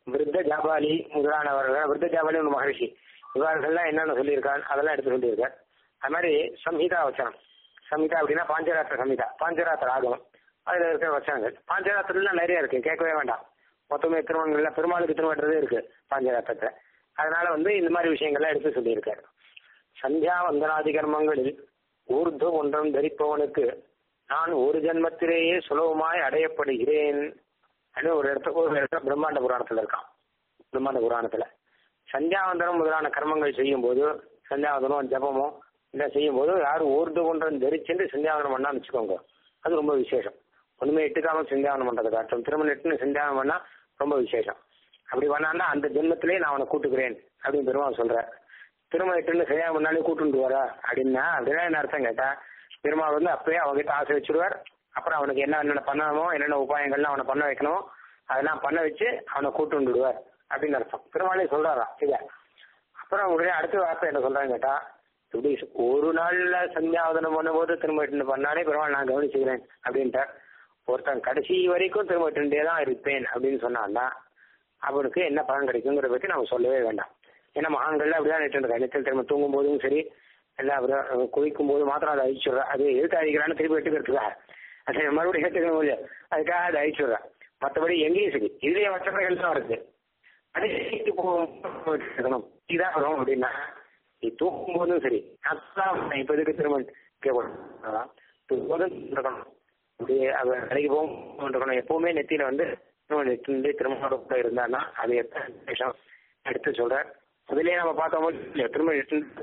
விருத்த ஜாபாலி முதலானவர்கள் விருத்த ஜாபாலி ஒரு மகரிஷி இவர்கள்லாம் என்னென்ன சொல்லியிருக்கான் அதெல்லாம் எடுத்து சொல்லியிருக்கார் அது மாதிரி சம்ஹிதா வச்சனம் சம்ஹிதா அப்படின்னா பாஞ்சராத்திர சம்ஹிதா பாஞ்சராத்திர ஆகமம் அதுல இருக்கிற வச்சனங்கள் பாஞ்சராத்திரம்லாம் நிறைய இருக்கு கேட்கவே வேண்டாம் மொத்தமே திருமணங்கள்ல பெருமாளுக்கு திருமணமே இருக்கு பாஞ்சராத்திரத்துல அதனால வந்து இந்த மாதிரி விஷயங்கள்லாம் எடுத்து சொல்லியிருக்காரு சந்தியா வந்தனாதி கர்மங்களில் ஊர்து ஒன்றம் தரிப்பவனுக்கு நான் ஒரு ஜென்மத்திலேயே சுலபமாய் அடையப்படுகிறேன் அப்படின்னு ஒரு இடத்துல ஒரு இடத்துல பிரம்மாண்ட புராணத்துல இருக்கான் பிரம்மாண்ட புராணத்துல சந்தியாவந்தனம் முதலான கர்மங்கள் செய்யும் போது சந்தியாவந்தனம் ஜபமோ இல்லை செய்யும் போது யாரும் ஊர்து ஒன்றம் தரிச்சுட்டு சந்தியாவந்தனம் பண்ணா வச்சுக்கோங்க அது ரொம்ப விசேஷம் ஒண்ணுமே இட்டுக்காம சந்தியாவனம் பண்றது காட்டும் திருமணம் இட்டுன்னு சந்தியாவனம் பண்ணா ரொம்ப விசேஷம் அப்படி பண்ணான்னா அந்த ஜென்மத்திலே நான் அவனை கூட்டுக்கிறேன் அப்படின்னு பெருமாள் சொல்ற திருமணம் இட்டுன்னு சரியா முன்னாலே கூட்டுட்டு வரா அப்படின்னா அப்படின்னா என்ன அர்த்தம் கேட்டா பெருமாள் வந்து அப்பயே அவங்ககிட்ட ஆசை வச்சிருவார் அப்புறம் அவனுக்கு என்ன என்னென்ன பண்ணணுமோ என்னென்ன உபாயங்கள்லாம் அவனை பண்ண வைக்கணுமோ அதெல்லாம் பண்ண வச்சு அவனை கூட்டு விடுவார் அப்படின்னு அர்த்தம் பெருமாளே சொல்றாரா இத அப்புறம் உடனே அடுத்த வார்த்தை என்ன சொல்றாங்க கேட்டா இப்படி ஒரு நாள்ல சந்தியாவதனம் பண்ணும்போது திரும்ப இட்டு பண்ணாலே பெருமாள் நான் கவனிச்சுக்கிறேன் அப்படின்ட்டார் ஒருத்தன் கடைசி வரைக்கும் திரும்ப இட்டுட்டே தான் இருப்பேன் அப்படின்னு சொன்னான்னா அவனுக்கு என்ன பலன் கிடைக்குங்கிறத பத்தி நம்ம சொல்லவே வேண்டாம் ஏன்னா மகான்கள்ல அப்படிதான் நிட்டு இருக்கா நிச்சல் திரும்ப தூங்கும் போதும் சரி எல்லாம் அப்படிதான் குளிக்கும் போது மாத்திரம் அதை அழிச்சுடுறா அது எதுக்கு அழிக்கிறான்னு திருப்பி எடுத்துக்கிறதுக்கா அது மறுபடியும் எடுத்துக்க முடியாது அதுக்காக அதை அழிச்சுடுறா மற்றபடி எங்கேயும் சரி இதுலயே வச்சமைகள் தான் இருக்கு அது சீட்டு போகணும் இதான் வரும் அப்படின்னா நீ தூக்கும் போதும் சரி அதான் இப்ப எதுக்கு திரும்ப கேட்கணும் தூக்கும்போதும் இருக்கணும் அப்படியே அவ வேலைக்கு போகும் இருக்கணும் எப்பவுமே நெத்தியில வந்து நெத்திலே திருமணம் கூட இருந்தான்னா அது எத்தனை நிமிஷம் எடுத்து சொல்ற முதலே நம்ம பார்த்தோம் திரும்ப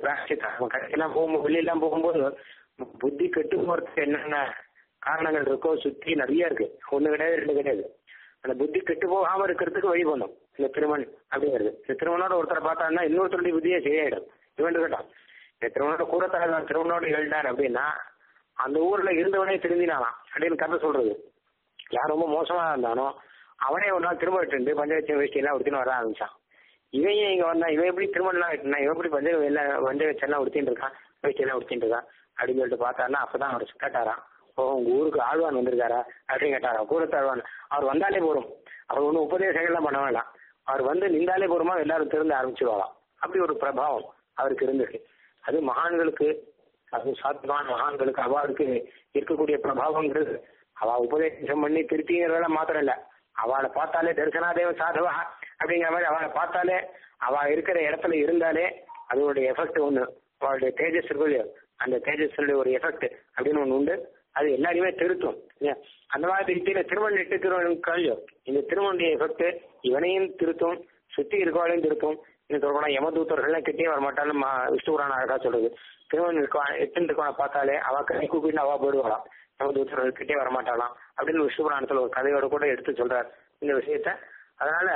நம்ம கடைசியெல்லாம் போகும்போது வெளியெல்லாம் போகும்போது புத்தி கெட்டு போறதுக்கு என்னென்ன காரணங்கள் இருக்கோ சுத்தி நிறைய இருக்கு ஒண்ணு கிடையாது ரெண்டு கிடையாது அந்த புத்தி கெட்டு போகாம இருக்கிறதுக்கு வழி பண்ணும் இந்த திருமண் அப்படிங்கிறது இந்த திருமணோட ஒருத்தரை பார்த்தான்னா இன்னொருத்தருடைய புத்தியே சரியாயிடும் இவன் கேட்டான் இந்த திருமணோட கூடத்தர திருமணோட எழுந்தார் அப்படின்னா அந்த ஊர்ல இருந்தவனே திருந்தினாலாம் அப்படின்னு கதை சொல்றது யார் ரொம்ப மோசமா இருந்தானோ அவனே ஒரு நாள் திரும்ப விட்டு பஞ்சாயத்து வேஷ்டி எல்லாம் உடுத்தின்னு வர ஆரம்பிச்சான் இவன் ஏன் இங்க வந்தான் இவன் எப்படி திருமணம்லாம் வெட்டினா இவன் எப்படி பஞ்ச எல்லாம் பஞ்ச வச்செல்லாம் உடுத்திட்டு இருக்கான் வேஷ்டி எல்லாம் உடுத்திட்டு இருக்கான் அப்படின்னு சொல்லிட்டு பார்த்தாருன்னா அப்பதான் அவர் கேட்டாராம் ஓ உங்க ஊருக்கு ஆழ்வான் வந்திருக்காரா அப்படின்னு கேட்டாரா கூடத்து ஆழ்வான் அவர் வந்தாலே போறோம் அவர் ஒன்றும் உபதேசங்கள்லாம் பண்ண வேண்டாம் அவர் வந்து நின்றாலே போறோமா எல்லாரும் திறந்து ஆரம்பிச்சிருவாராம் அப்படி ஒரு பிரபாவம் அவருக்கு இருந்திருக்கு அது மகான்களுக்கு அது சாத்வான மகான்களுக்கு அவளுக்கு இருக்கக்கூடிய பிரபாவங்கிறது அவ உபதேசம் பண்ணி திருப்திங்கிறதெல்லாம் மாத்திரம் இல்ல அவளை பார்த்தாலே தரிசனாதேவ சாதவா அப்படிங்கிற மாதிரி அவளை பார்த்தாலே அவ இருக்கிற இடத்துல இருந்தாலே அதோடைய எஃபெக்ட் ஒண்ணு அவளுடைய தேஜஸ் இருக்கு அந்த தேஜஸுடைய ஒரு எஃபெக்ட் அப்படின்னு ஒண்ணு உண்டு அது எல்லாரையுமே திருத்தும் அந்த மாதிரி ரீதியில திருமணம் எட்டு திருமணம் கழியோ இந்த திருமணுடைய எஃபெக்ட் இவனையும் திருத்தும் சுத்தி இருக்கவாளையும் திருத்தும் இன்னும் சொல்லப்போனா யமதூத்தர்கள்லாம் கிட்டே வரமாட்டான்னு விஷ்ணு புராணம் அழகா சொல்றது திருமணம் இருக்கா எட்டு இருக்கவனை பார்த்தாலே அவ கை கூப்பிட்டு அவ போயிடுவாளாம் யமதூத்தர்கள் கிட்டே வரமாட்டாளாம் அப்படின்னு விஷ்ணு புராணத்துல ஒரு கதையோட கூட எடுத்து சொல்றார் இந்த விஷயத்த அதனால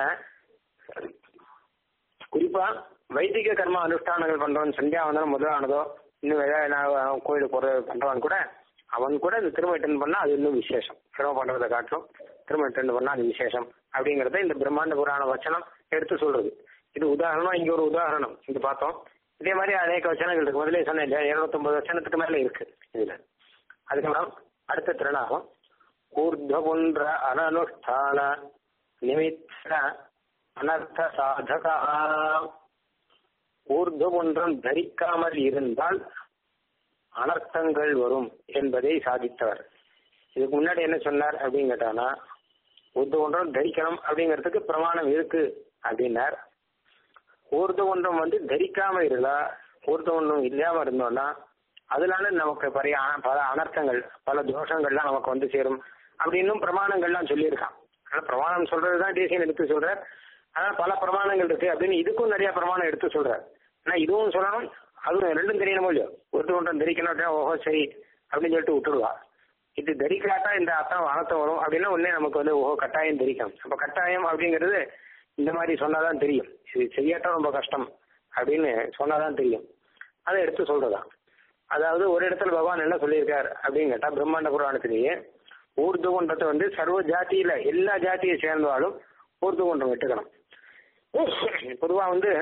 குறிப்பா வைதிக கர்ம அனுஷ்டானங்கள் பண்றவன் சந்தியாவந்தனம் முதலானதோ இன்னும் ஏதாவது கோயிலுக்கு போறது பண்றவன் கூட அவன் கூட இந்த திரும்ப அட்டன் பண்ணா அது இன்னும் விசேஷம் திரும்ப பண்றதை காட்டிலும் திரும்ப அட்டன் பண்ணா அது விசேஷம் அப்படிங்கறத இந்த பிரம்மாண்ட புராண வச்சனம் எடுத்து சொல்றது இது உதாரணம் இங்க ஒரு உதாரணம் இது பார்த்தோம் இதே மாதிரி அநேக வச்சனங்கள் இருக்கு முதலே சொன்னேன் இல்லையா இருநூத்தொன்பது வச்சனத்துக்கு மேல இருக்கு இதுல அதுக்கப்புறம் அடுத்த திருநாகம் ஊர்துவன்ற அனனுஷ்டான நிமித்த அனர்த்த சாதகா ஊர்து ஒன்றம் தரிக்காமல் இருந்தால் அனர்த்தங்கள் வரும் என்பதை சாதித்தவர் இதுக்கு முன்னாடி என்ன சொன்னார் அப்படின்னு கேட்டானா ஊர்து ஒன்றம் தரிக்கணும் அப்படிங்கிறதுக்கு பிரமாணம் இருக்கு அப்படின்னார் ஊர்து ஒன்றம் வந்து தரிக்காம இருந்தா ஊர்து ஒன்றும் இல்லாம இருந்தோம்னா அதனால நமக்கு பரிய பல அனர்த்தங்கள் பல தோஷங்கள்லாம் நமக்கு வந்து சேரும் அப்படின்னும் பிரமாணங்கள்லாம் சொல்லியிருக்கான் ஆனா பிரமாணம் சொல்றதுதான் தேசியம் எடுத்து சொல்றார் ஆனா பல பிரமாணங்கள் இருக்கு அப்படின்னு இதுக்கும் நிறைய பிரமாணம் எடுத்து சொல்றார் ஆனா இதுவும் சொல்லணும் அதுவும் ரெண்டும் தெரியணும் இல்லையோ ஒருத்தர் ஒன்றம் தரிக்கணும் ஓஹோ சரி அப்படின்னு சொல்லிட்டு விட்டுடுவா இது தரிக்காட்டா இந்த அர்த்தம் அர்த்தம் வரும் அப்படின்னா உடனே நமக்கு வந்து ஓஹோ கட்டாயம் தரிக்கும் அப்ப கட்டாயம் அப்படிங்கிறது இந்த மாதிரி சொன்னாதான் தெரியும் இது செய்யாட்டா ரொம்ப கஷ்டம் அப்படின்னு சொன்னாதான் தெரியும் அதை எடுத்து சொல்றதா அதாவது ஒரு இடத்துல பகவான் என்ன சொல்லியிருக்கார் அப்படின்னு கேட்டா பிரம்மாண்ட புராணத்திலேயே ஊர்துகுன்றத்தை வந்து சர்வ ஜாத்தியில எல்லா ஜாத்தியை சேர்ந்தாலும் ஊர்துகுன்றம் வெட்டுக்கணும் பொதுவா வந்து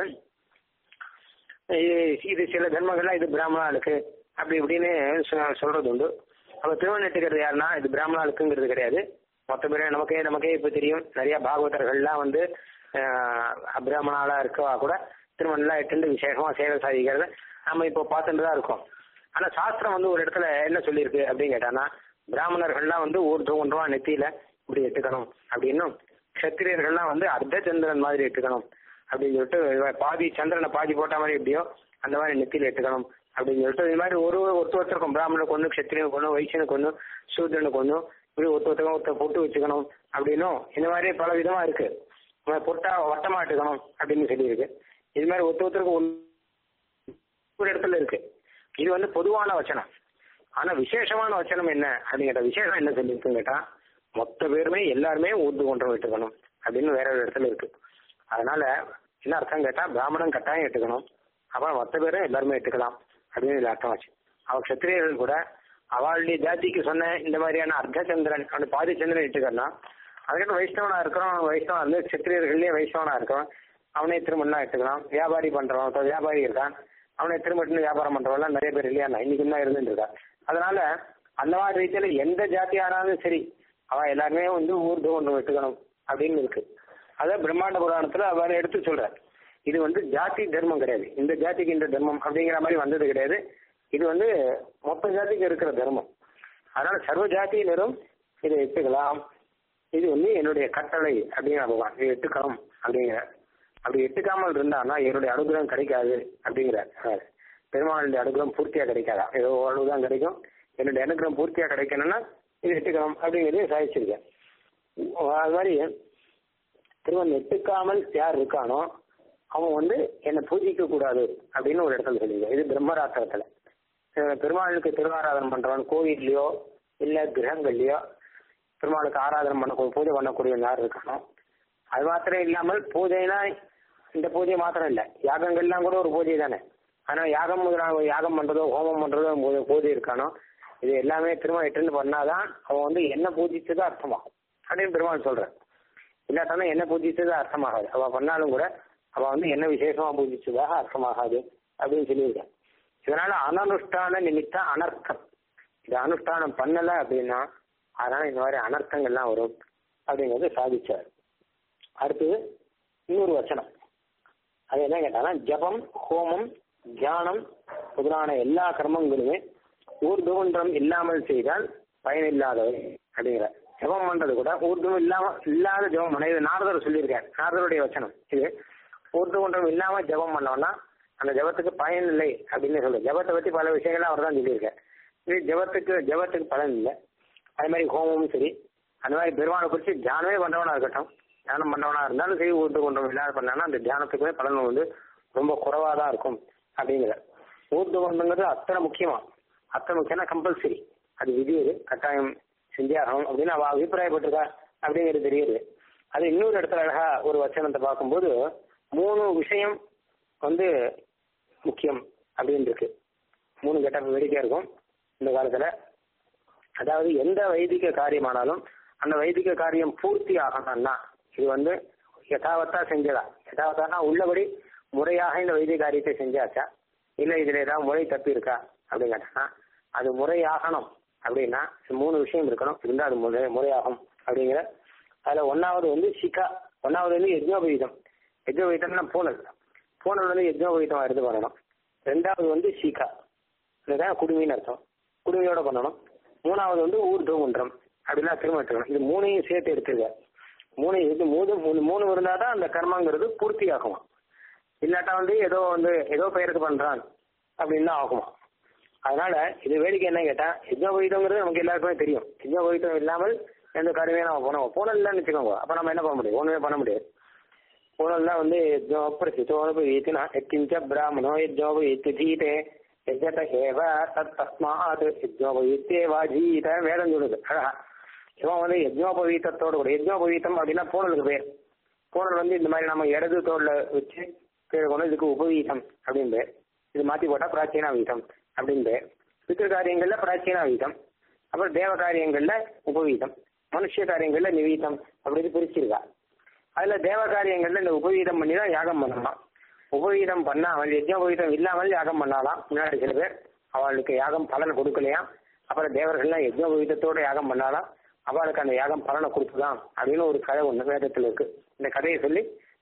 இது சில தர்மங்கள்லாம் இது பிராமணாளுக்கு அப்படி இப்படின்னு சொல்றது உண்டு அப்ப திருமணம் எட்டுக்கிறது யாருன்னா இது பிராமணாளுக்குங்கிறது கிடையாது மொத்த பேர் நமக்கே நமக்கே இப்ப தெரியும் நிறைய பாகவதர்கள்லாம் வந்து அபிராமணாலா இருக்கவா கூட திருமணம்லாம் எட்டு விசேஷமா சேவை சாதிக்கிறது நம்ம இப்போ பார்த்துட்டு தான் இருக்கோம் ஆனா சாஸ்திரம் வந்து ஒரு இடத்துல என்ன சொல்லியிருக்கு அப்படின்னு கேட்டானா பிராமணர்கள்லாம் வந்து ஊர்துவம் ஒன்றுவா நெத்தியில இப்படி எட்டுக்கணும் அப்படின்னும் கத்திரியர்கள்லாம் வந்து அர்த்த சந்திரன் மாதிரி எட்டுக்கணும் அப்படின்னு சொல்லிட்டு பாதி சந்திரனை பாதி போட்ட மாதிரி எப்படியோ அந்த மாதிரி நெத்தியில எட்டுக்கணும் அப்படின்னு சொல்லிட்டு இது மாதிரி ஒரு ஒருத்த ஒருத்தருக்கும் பிராமணனுக்கு ஒன்று கத்திரியனுக்கு ஒன்று வைசியனுக்கு ஒன்று சூத்திரனுக்கு ஒன்று இப்படி ஒருத்த ஒருத்தருக்கும் ஒருத்தர் பொட்டு வச்சுக்கணும் அப்படின்னும் இந்த மாதிரி பல விதமா இருக்கு பொட்டா வட்டமா எடுக்கணும் அப்படின்னு சொல்லியிருக்கு இது மாதிரி ஒருத்த ஒருத்தருக்கு ஒரு இடத்துல இருக்கு இது வந்து பொதுவான வச்சனம் ஆனா விசேஷமான வச்சனம் என்ன அப்படிங்கிற விசேஷம் என்ன சொல்லியிருக்குன்னு கேட்டா மொத்த பேருமே எல்லாருமே ஊர்து கொண்டு விட்டுக்கணும் அப்படின்னு வேற ஒரு இடத்துல இருக்கு அதனால என்ன அர்த்தம் கேட்டா பிராமணன் கட்டாயம் எடுத்துக்கணும் அப்புறம் மொத்த பேரும் எல்லாருமே எடுத்துக்கலாம் அப்படின்னு இதுல அர்த்தம் வச்சு அவ கத்திரியர்கள் கூட அவளுடைய ஜாதிக்கு சொன்ன இந்த மாதிரியான அர்த்தச்சந்திரன் அந்த பாதி சந்திரன் இட்டுக்கலாம் அதுக்கப்புறம் வைஷ்ணவனா இருக்கிறோம் வைஷ்ணவன் வந்து கத்திரியர்கள்லயே வைஷ்ணவனா இருக்கிறோம் அவனே திருமணம் எடுத்துக்கலாம் வியாபாரி பண்றவன் வியாபாரி இருக்கான் அவனை திருமணம் வியாபாரம் பண்றவெல்லாம் நிறைய பேர் இல்லையா இன்னைக்கு தான் இருந்துட்டு இருக்கா அதனால அந்த மாதிரி ரீதியில எந்த ஜாதி ஆனாலும் சரி அவன் எல்லாருமே வந்து ஊர்து ஒன்று விட்டுக்கணும் அப்படின்னு இருக்கு அத பிரம்மாண்ட புராணத்துல அவர் எடுத்து சொல்ற இது வந்து ஜாதி தர்மம் கிடையாது இந்த ஜாதிக்கு இந்த தர்மம் அப்படிங்கிற மாதிரி வந்தது கிடையாது இது வந்து மொத்த ஜாதிக்கு இருக்கிற தர்மம் அதனால சர்வ ஜாதியினரும் இதை எடுத்துக்கலாம் இது வந்து என்னுடைய கட்டளை அப்படிங்கிற பகவான் இதை எடுத்துக்கணும் அப்படிங்கிற அப்படி எட்டுக்காமல் இருந்தான்னா என்னுடைய அனுகிரகம் கிடைக்காது அப்படிங்கிறார் பெருமாளுடைய அனுகிரகம் பூர்த்தியா கிடைக்காதா ஏதோ ஓரளவு தான் கிடைக்கும் என்னுடைய அனுகிரகம் பூர்த்தியா கிடைக்கணும்னா இது எட்டுக்கணும் அப்படிங்கிறதையும் சாதிச்சிருக்கேன் அது மாதிரி திருவன் எட்டுக்காமல் யார் இருக்கானோ அவன் வந்து என்னை பூஜிக்க கூடாது அப்படின்னு ஒரு இடத்துல சொல்லியிருக்கேன் இது பிரம்மராத்திரத்துல பெருமாளுக்கு திருவாராதனம் பண்றவன் கோவில்லையோ இல்ல கிரகங்கள்லயோ பெருமாளுக்கு ஆராதனை பண்ண பூஜை பண்ணக்கூடிய யார் இருக்கானோ அது மாத்திரம் இல்லாமல் பூஜைனா இந்த பூஜை மாத்திரம் இல்ல யாகங்கள்லாம் கூட ஒரு பூஜை தானே ஆனா யாகம் முதலாக யாகம் பண்றதோ ஹோமம் பண்றதோ பூஜை இருக்கானோ இது எல்லாமே திரும்ப எட்டுன்னு பண்ணாதான் அவன் வந்து என்ன பூஜிச்சதோ அர்த்தமாகும் அப்படின்னு பெருமாள் சொல்றேன் இல்லாட்டானா என்ன பூஜிச்சதோ அர்த்தமாகாது அவ பண்ணாலும் கூட அவ வந்து என்ன விசேஷமா பூஜிச்சதாக அர்த்தமாகாது அப்படின்னு சொல்லியிருக்கேன் இதனால அனனுஷ்டான நிமித்த அனர்த்தம் இது அனுஷ்டானம் பண்ணல அப்படின்னா அதனால இந்த மாதிரி அனர்த்தங்கள்லாம் வரும் அப்படிங்கறது சாதிச்சார் அடுத்தது இன்னொரு வச்சனம் அது என்ன கேட்டாங்கன்னா ஜபம் ஹோமம் தியானம் முதலான எல்லா கர்மங்களுமே ஊர்துவன்றம் இல்லாமல் செய்தால் பயனில்லாதவை அப்படிங்கிற ஜபம் பண்றது கூட ஊர்துவம் இல்லாம இல்லாத ஜபம் பண்ண இது நாரதர் சொல்லியிருக்கார் நாரதருடைய வச்சனம் இது ஊர்துவன்றம் இல்லாம ஜபம் பண்ணோம்னா அந்த ஜபத்துக்கு பயன் இல்லை அப்படின்னு சொல்ற ஜபத்தை பத்தி பல விஷயங்கள் அவர் தான் சொல்லியிருக்கார் இது ஜபத்துக்கு ஜபத்துக்கு பலன் இல்லை அதே மாதிரி ஹோமமும் சரி அந்த மாதிரி பெருமானை குறித்து தியானமே பண்றவனா இருக்கட்டும் தியானம் பண்ணவனா இருந்தாலும் சரி ஊர்து கொண்டோம் இல்லாத பண்ணானா அந்த தியானத்துக்குமே பலன் வந்து ரொம்ப குறைவா தான் இருக்கும் அப்படிங்கிற ஊர்து கொண்டுங்கிறது அத்தனை முக்கியமா அத்தனை முக்கியம்னா கம்பல்சரி அது விதி அது கட்டாயம் செஞ்சாகணும் அப்படின்னு அவ அபிப்பிராயப்பட்டிருக்கா அப்படிங்கிறது தெரியுது அது இன்னொரு இடத்துல அழகா ஒரு வச்சனத்தை பார்க்கும்போது மூணு விஷயம் வந்து முக்கியம் அப்படின்னு இருக்கு மூணு கெட்ட வேடிக்கையா இருக்கும் இந்த காலத்துல அதாவது எந்த வைதிக காரியமானாலும் அந்த வைதிக காரியம் பூர்த்தி ஆகணும்னா இது வந்து யதாவத்தா செஞ்சதா யதாவத்தானா உள்ளபடி முறையாக இந்த வைதிக காரியத்தை செஞ்சாச்சா இல்ல இதுல ஏதாவது முறை தப்பி இருக்கா அப்படின்னு கேட்டா அது முறையாகணும் அப்படின்னா மூணு விஷயம் இருக்கணும் இருந்தா அது முறை முறையாகும் அப்படிங்கிற அதுல ஒன்னாவது வந்து சிக்கா ஒன்னாவது வந்து யஜ்னோபவீதம் யஜ்னோபவீதம்னா பூனல் பூனல் வந்து யஜ்னோபவீதம் எடுத்து பண்ணணும் ரெண்டாவது வந்து சிகா இதுதான் குடுமின்னு அர்த்தம் குடுமையோட பண்ணணும் மூணாவது வந்து ஊர்துவன்றம் அப்படின்னா திரும்ப எடுத்துக்கணும் இது மூணையும் சேர்த்து எடுத்துக்க மூணு இது மூணு மூணு மூணு இருந்தாதான் அந்த கர்மங்கிறது பூர்த்தி ஆகுமா இல்லாட்டா வந்து ஏதோ வந்து ஏதோ பெயருக்கு பண்றான் அப்படின்னு தான் ஆகுமா அதனால இது வேடிக்கை என்ன கேட்டா யஜ்னோபவீதங்கிறது நமக்கு எல்லாருக்குமே தெரியும் யஜ்னோபவீதம் இல்லாமல் எந்த காரியமே நம்ம போனோம் போனல் இல்லைன்னு வச்சுக்கோங்க அப்ப நம்ம என்ன பண்ண முடியும் ஒண்ணுமே பண்ண முடியாது போனல் தான் வந்து யஜ்னோபரிசிதோபவீத்தினா எக்கிஞ்ச பிராமணோ யஜ்னோபவீத்திதீதே யஜ்ஜத ஏவ தத் தஸ்மாத் யஜ்னோபவீத்தேவாஜீத வேதம் சொல்லுது அழகா இவன் வந்து யஜ்னோபவீத்தத்தோடு கூட யஜ்னோபவீத்தம் அப்படின்னா பூனலுக்கு பேர் பூனல் வந்து இந்த மாதிரி நம்ம இடது தோல்ல வச்சு கீழே கொண்டு இதுக்கு உபவீதம் அப்படின்னு பேர் இது மாத்தி போட்டா பிராச்சீனா வீதம் அப்படின்னு பேர் பித்திரு காரியங்கள்ல பிராச்சீனா வீதம் அப்புறம் தேவ காரியங்கள்ல உபவீதம் மனுஷ காரியங்கள்ல நிவீதம் அப்படின்னு பிரிச்சிருக்கா அதுல தேவ காரியங்கள்ல இந்த உபவீதம் பண்ணி தான் யாகம் பண்ணலாம் உபவீதம் பண்ணாமல் யஜ்னோபவீதம் இல்லாமல் யாகம் பண்ணலாம் முன்னாடி சில பேர் அவளுக்கு யாகம் பலன் கொடுக்கலையா அப்புறம் தேவர்கள்லாம் யஜ்னோபவீதத்தோட யாகம் பண்ணாலாம் அவளுக்கு அந்த யாகம் பலனை கொடுத்துதான் அப்படின்னு ஒரு கதை ஒண்ணு வேதத்துல இருக்கு இந்த கதையை சொல்லி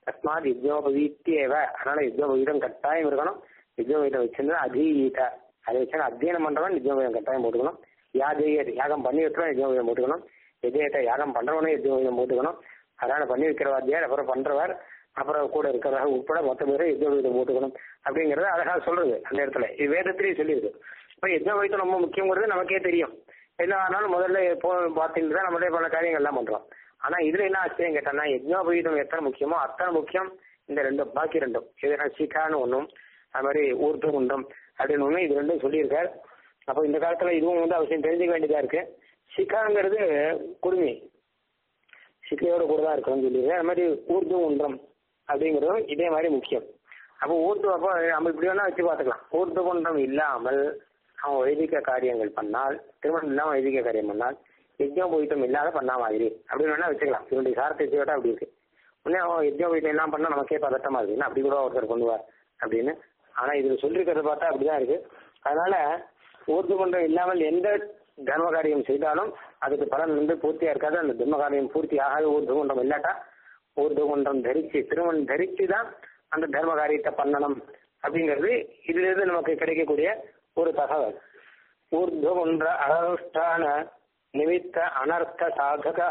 தஸ்மாத் யுக்னோபவீத்தியேவ அதனால யுக்னோபவீதம் கட்டாயம் இருக்கணும் யுக்னோபவீதம் வச்சிருந்தா அதீத அதை வச்சு அத்தியனம் பண்றவன் யுக்னோபவீதம் கட்டாயம் போட்டுக்கணும் யாஜெய யாகம் பண்ணி வைக்கிறவன் யுக்னோபவீதம் போட்டுக்கணும் எஜயத்தை யாகம் பண்றவனே யுக்னோபவீதம் போட்டுக்கணும் அதனால பண்ணி வைக்கிற வாத்தியார் அப்புறம் பண்றவர் அப்புறம் கூட இருக்கிறவங்க உட்பட மொத்த பேரும் யுக்னோபவீதம் போட்டுக்கணும் அப்படிங்கறத அழகா சொல்றது அந்த இடத்துல இது வேதத்திலேயே சொல்லியிருக்கு இப்ப யுக்னோபவீதம் ரொம்ப முக்கியங்கிறது நமக்கே தெரியும் எல்லா நாளும் முதல்ல போ பார்த்துட்டு தான் நம்மளே பல காரியங்கள் எல்லாம் பண்றோம் ஆனா இதுல என்ன ஆச்சரியம் கேட்டோம்னா யஜ்னோபவீதம் எத்தனை முக்கியமோ அத்தனை முக்கியம் இந்த ரெண்டும் பாக்கி ரெண்டும் இது சிகான்னு ஒன்றும் அது மாதிரி ஊர்த்து குண்டம் அப்படின்னு ஒண்ணு இது ரெண்டும் சொல்லியிருக்காரு அப்போ இந்த காலத்துல இதுவும் வந்து அவசியம் தெரிஞ்சுக்க வேண்டியதா இருக்கு சிகாங்கிறது குடுமி சிக்கையோட கூட தான் இருக்கணும்னு சொல்லியிருக்காரு அது மாதிரி ஊர்து குன்றம் அப்படிங்கிறதும் இதே மாதிரி முக்கியம் அப்போ ஊர்து அப்போ நம்ம இப்படி வேணா வச்சு பார்த்துக்கலாம் ஊர்து குன்றம் இல்லாமல் அவன் வைதிக காரியங்கள் பண்ணால் திருமணம் இல்லாமல் வைதிக காரியம் பண்ணால் யஜ்னோபவீதம் இல்லாத பண்ணா மாதிரி அப்படின்னு வேணா வச்சுக்கலாம் இவனுடைய சாரத்தை வச்சுக்கிட்டா அப்படி இருக்கு உடனே அவன் யஜ்னோபவீதம் எல்லாம் பண்ணா நமக்கே பதட்டமா இருக்கு என்ன அப்படி கூட ஒருத்தர் கொண்டு வா அப்படின்னு ஆனா இதுல சொல்லிருக்கிறத பார்த்தா அப்படிதான் இருக்கு அதனால ஊர்து குன்றம் இல்லாமல் எந்த தர்ம காரியம் செய்தாலும் அதுக்கு பலன் வந்து பூர்த்தியா இருக்காது அந்த தர்ம காரியம் பூர்த்தி ஆகாத ஊர்து குன்றம் இல்லாட்டா ஊர்து குன்றம் தரிச்சு திருமணம் தரிச்சு தான் அந்த தர்ம காரியத்தை பண்ணணும் அப்படிங்கிறது இதுல இருந்து நமக்கு கிடைக்கக்கூடிய ஒரு தகவல் ஊர்து குன்ற அனுஷ்டான நிமித்த அனர்த்த சாதகா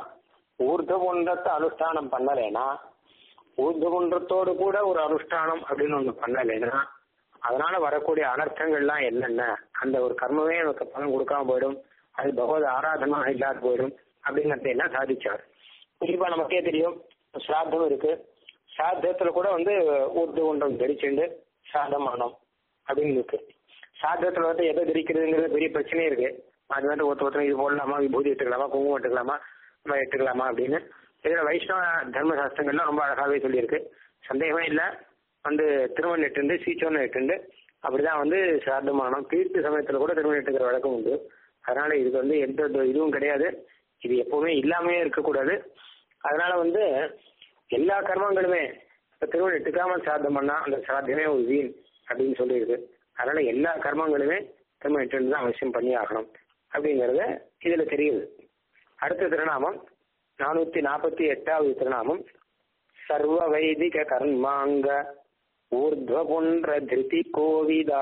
ஊர்து குன்றத்தை அனுஷ்டானம் பண்ணலைன்னா ஊர்து குன்றத்தோடு கூட ஒரு அனுஷ்டானம் அப்படின்னு ஒண்ணு பண்ணலைன்னா அதனால வரக்கூடிய அனர்த்தங்கள்லாம் என்னென்ன அந்த ஒரு கர்மமே நமக்கு பலன் கொடுக்காம போயிடும் அது பகவத் ஆராதனாக இல்லாத போயிடும் அப்படிங்கறத எல்லாம் சாதிச்சார் குறிப்பா நமக்கே தெரியும் சிராத்தம் இருக்கு சிராத்தத்துல கூட வந்து ஊர்து குன்றம் தரிச்சுண்டு சாதம் ஆனோம் அப்படின்னு இருக்கு சாதத்துல வந்து எதை தரிக்கிறதுங்கிறது பெரிய பிரச்சனையே இருக்கு அது வந்து ஒருத்த ஒருத்தர் இது போடலாமா விபூதி எடுத்துக்கலாமா குங்குமம் எடுத்துக்கலாமா நம்ம எடுத்துக்கலாமா அப்படின்னு இதுல வைஷ்ணவ தர்ம சாஸ்திரங்கள்லாம் ரொம்ப அழகாவே சொல்லியிருக்கு சந்தேகமே இல்லை வந்து திருமணம் எட்டுண்டு சீச்சோன்னு எட்டுண்டு அப்படிதான் வந்து சார்த்தமானம் தீர்த்து சமயத்துல கூட திருமணம் எட்டுக்கிற வழக்கம் உண்டு அதனால இதுக்கு வந்து எந்த இதுவும் கிடையாது இது எப்பவுமே இல்லாமே இருக்கக்கூடாது அதனால வந்து எல்லா கர்மங்களுமே இப்ப திருமணம் எட்டுக்காம சார்த்தம் பண்ணா அந்த சாத்தியமே ஒரு வீண் அப்படின்னு சொல்லியிருக்கு அதனால எல்லா கர்மங்களுமே திருமணம் எட்டு தான் அவசியம் பண்ணி ஆகணும் அப்படிங்கறத இதுல தெரியுது அடுத்த திருநாமம் நானூத்தி நாற்பத்தி எட்டாவது திருநாமம் சர்வ வைதிக கர்மாங்க ஊர்துவபுன்ற திருதி கோவிதா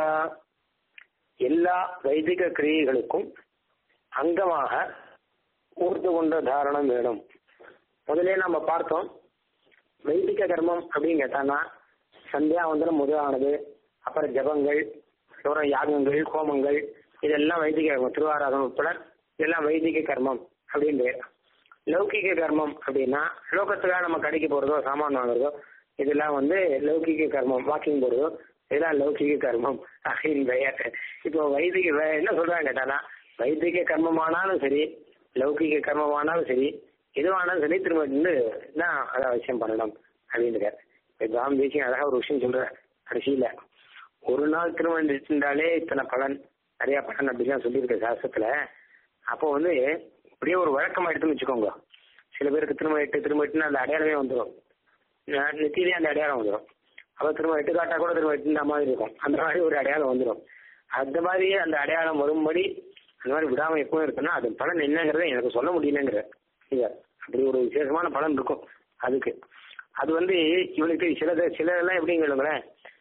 எல்லா வைதிக கிரியைகளுக்கும் அங்கமாக ஊர்து கொண்ட தாரணம் வேணும் முதலே நம்ம பார்த்தோம் வைதிக கர்மம் அப்படின்னு கேட்டான்னா சந்தியாவந்தனம் முதலானது அப்புறம் ஜபங்கள் அப்புறம் யாகங்கள் ஹோமங்கள் இதெல்லாம் வைதிக கர்மம் திருவாராதனம் உட்பட இதெல்லாம் வைதிக கர்மம் அப்படின்னு பேர் லௌகிக கர்மம் அப்படின்னா லோகத்துக்காக நம்ம கடைக்கு போறதோ சாமான் வாங்குறதோ இதெல்லாம் வந்து லௌகிக கர்மம் வாக்கிங் போறதோ இதெல்லாம் லௌகிக கர்மம் அப்படின்னு பெயர் இப்போ வைதிக வே- என்ன சொல்றாங்க கேட்டானா வைதிக கர்மமானாலும் சரி லௌகிக கர்மமானாலும் சரி எதுவானாலும் சரி திரும்ப வந்து தான் அதை அவசியம் பண்ணணும் அப்படின்னு இப்போ காம் தேசியம் அழகா ஒரு விஷயம் சொல்ற கடைசியில ஒரு நாள் திருமணம் இருந்தாலே இத்தனை பலன் நிறைய பலன் அப்படிலாம் சொல்லியிருக்க சாஸ்திரத்துல அப்போ வந்து இப்படியே ஒரு வழக்கம் எடுத்துன்னு வச்சுக்கோங்க சில பேருக்கு திரும்ப எட்டு திரும்ப எட்டுன்னு அந்த அடையாளமே வந்துடும் நெத்திலே அந்த அடையாளம் வந்துடும் அப்போ திரும்ப எட்டு காட்டா கூட திரும்ப எட்டு மாதிரி இருக்கும் அந்த மாதிரி ஒரு அடையாளம் வந்துடும் அந்த மாதிரியே அந்த அடையாளம் வரும்படி அந்த மாதிரி விடாம எப்பவும் இருக்குன்னா அது பலன் என்னங்கிறத எனக்கு சொல்ல முடியலங்கிற இல்ல அப்படி ஒரு விசேஷமான பலன் இருக்கும் அதுக்கு அது வந்து இவனுக்கு சிலது சிலதெல்லாம் எப்படின்னு கேளுங்களேன்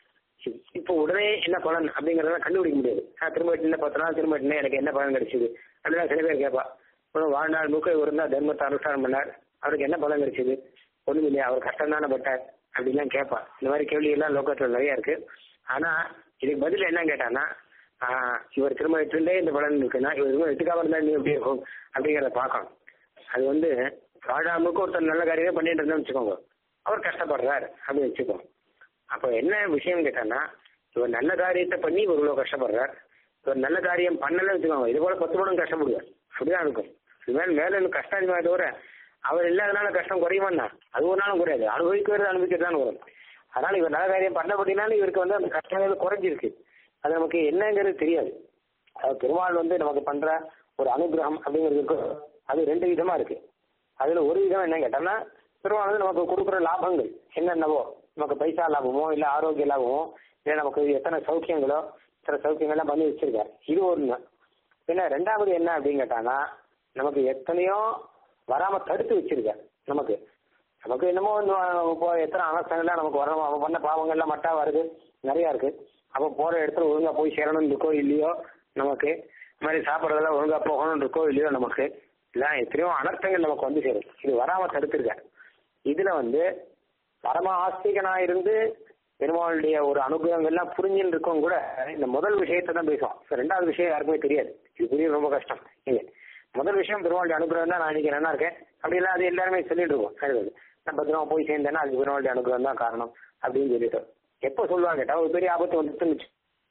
இப்போ உடனே என்ன பலன் அப்படிங்கறதெல்லாம் கண்டுபிடிக்க முடியாது நான் திரும்ப என்ன பத்து நாள் திரும்ப என்ன எனக்கு என்ன பலன் கிடைச்சது அப்படிலாம் சில பேர் கேட்பா அப்புறம் வாழ்நாள் முக்க இவர் இருந்தா தர்மத்தை அனுஷ்டானம் பண்ணார் அவருக்கு என்ன பலன் கிடைச்சது ஒண்ணும் இல்லையா அவர் கஷ்டம் தானே பட்டார் அப்படிலாம் கேட்பா இந்த மாதிரி கேள்வி எல்லாம் லோகத்துல நிறைய இருக்கு ஆனா இதுக்கு பதில் என்ன கேட்டான்னா ஆஹ் இவர் திரும்ப எட்டுலே இந்த பலன் இருக்குன்னா இவர் திரும்ப எட்டுக்காம இருந்தா நீ எப்படி இருக்கும் அப்படிங்கிறத பார்க்கணும் அது வந்து வாழாமுக்கு ஒருத்தர் நல்ல காரியமே பண்ணிட்டு இருந்தா வச்சுக்கோங்க அவர் கஷ்டப்படுறார் அப்படின்னு வச்சுக்கோங்க அப்ப என்ன விஷயம் கேட்டான்னா இவர் நல்ல காரியத்தை பண்ணி இவர் இவ்வளவு கஷ்டப்படுறார் இவர் நல்ல காரியம் பண்ணல வச்சுக்கோங்க இது போல பத்து மடங்கு கஷ்டப்படுவார் அப்படிதான் இருக்கும் இது மேல மேல இன்னும் கஷ்டம் அதிகமாக தவிர அவர் இல்லாதனால கஷ்டம் குறையுமாண்ணா அது ஒரு நாளும் குறையாது அனுபவிக்கிறது அனுபவிக்கிறது தான் வரும் அதனால இவர் நல்ல காரியம் பண்ணபடினாலும் இவருக்கு வந்து அந்த கஷ்டங்கள் குறைஞ்சிருக்கு அது நமக்கு என்னங்கிறது தெரியாது அது பெருமாள் வந்து நமக்கு பண்ற ஒரு அனுகிரகம் அப்படிங்கிறது இருக்கு அது ரெண்டு விதமா இருக்கு அதுல ஒரு விதம் என்ன கேட்டோம்னா பெருமாள் வந்து நமக்கு கொடுக்குற லாபங்கள் என்னென்னவோ நமக்கு பைசா லாபமோ இல்ல ஆரோக்கிய லாபமோ இல்ல நமக்கு எத்தனை சௌக்கியங்களோ இத்தனை சௌக்கியங்கள்லாம் பண்ணி வச்சிருக்காரு இது ஒண்ணு பின்ன ரெண்டாவது என்ன அப்படின்னு கேட்டானா நமக்கு எத்தனையோ வராம தடுத்து வச்சிருக்காரு நமக்கு நமக்கு என்னமோ வந்து இப்போ எத்தனை அனர்த்தங்கள்லாம் நமக்கு வரணும் அவன் பண்ண பாவங்கள்லாம் மட்டா வருது நிறையா இருக்கு அப்போ போற இடத்துல ஒழுங்கா போய் சேரணும்னு இருக்கோ இல்லையோ நமக்கு இந்த மாதிரி சாப்பிட்றதெல்லாம் ஒழுங்கா போகணும்னு இருக்கோ இல்லையோ நமக்கு எல்லாம் எத்தனையோ அனர்த்தங்கள் நமக்கு வந்து சேரும் இது வராம தடுத்திருக்க இதுல வந்து பரம ஆஸ்திகனா இருந்து பெருமாளுடைய ஒரு அனுகிரகங்கள்லாம் புரிஞ்சுன்னு இருக்கவும் கூட இந்த முதல் விஷயத்தை தான் பேசுவோம் இப்ப ரெண்டாவது விஷயம் யாருக்குமே தெரியாது இது புரிய ரொம்ப கஷ்டம் இல்ல முதல் விஷயம் பெருமாளுடைய அனுகிரகம் தான் நான் இன்னைக்கு நல்லா இருக்கேன் அப்படிலாம் அது எல்லாருமே சொல்லிட்டு இருக்கோம் எழுதுறது நான் பத்திரமா போய் சேர்ந்தேன்னா அது பெருமாளுடைய அனுகிரகம் தான் காரணம் அப்படின்னு சொல்லிட்டு எப்போ சொல்லுவாங்க கேட்டா ஒரு பெரிய ஆபத்து வந்துட்டு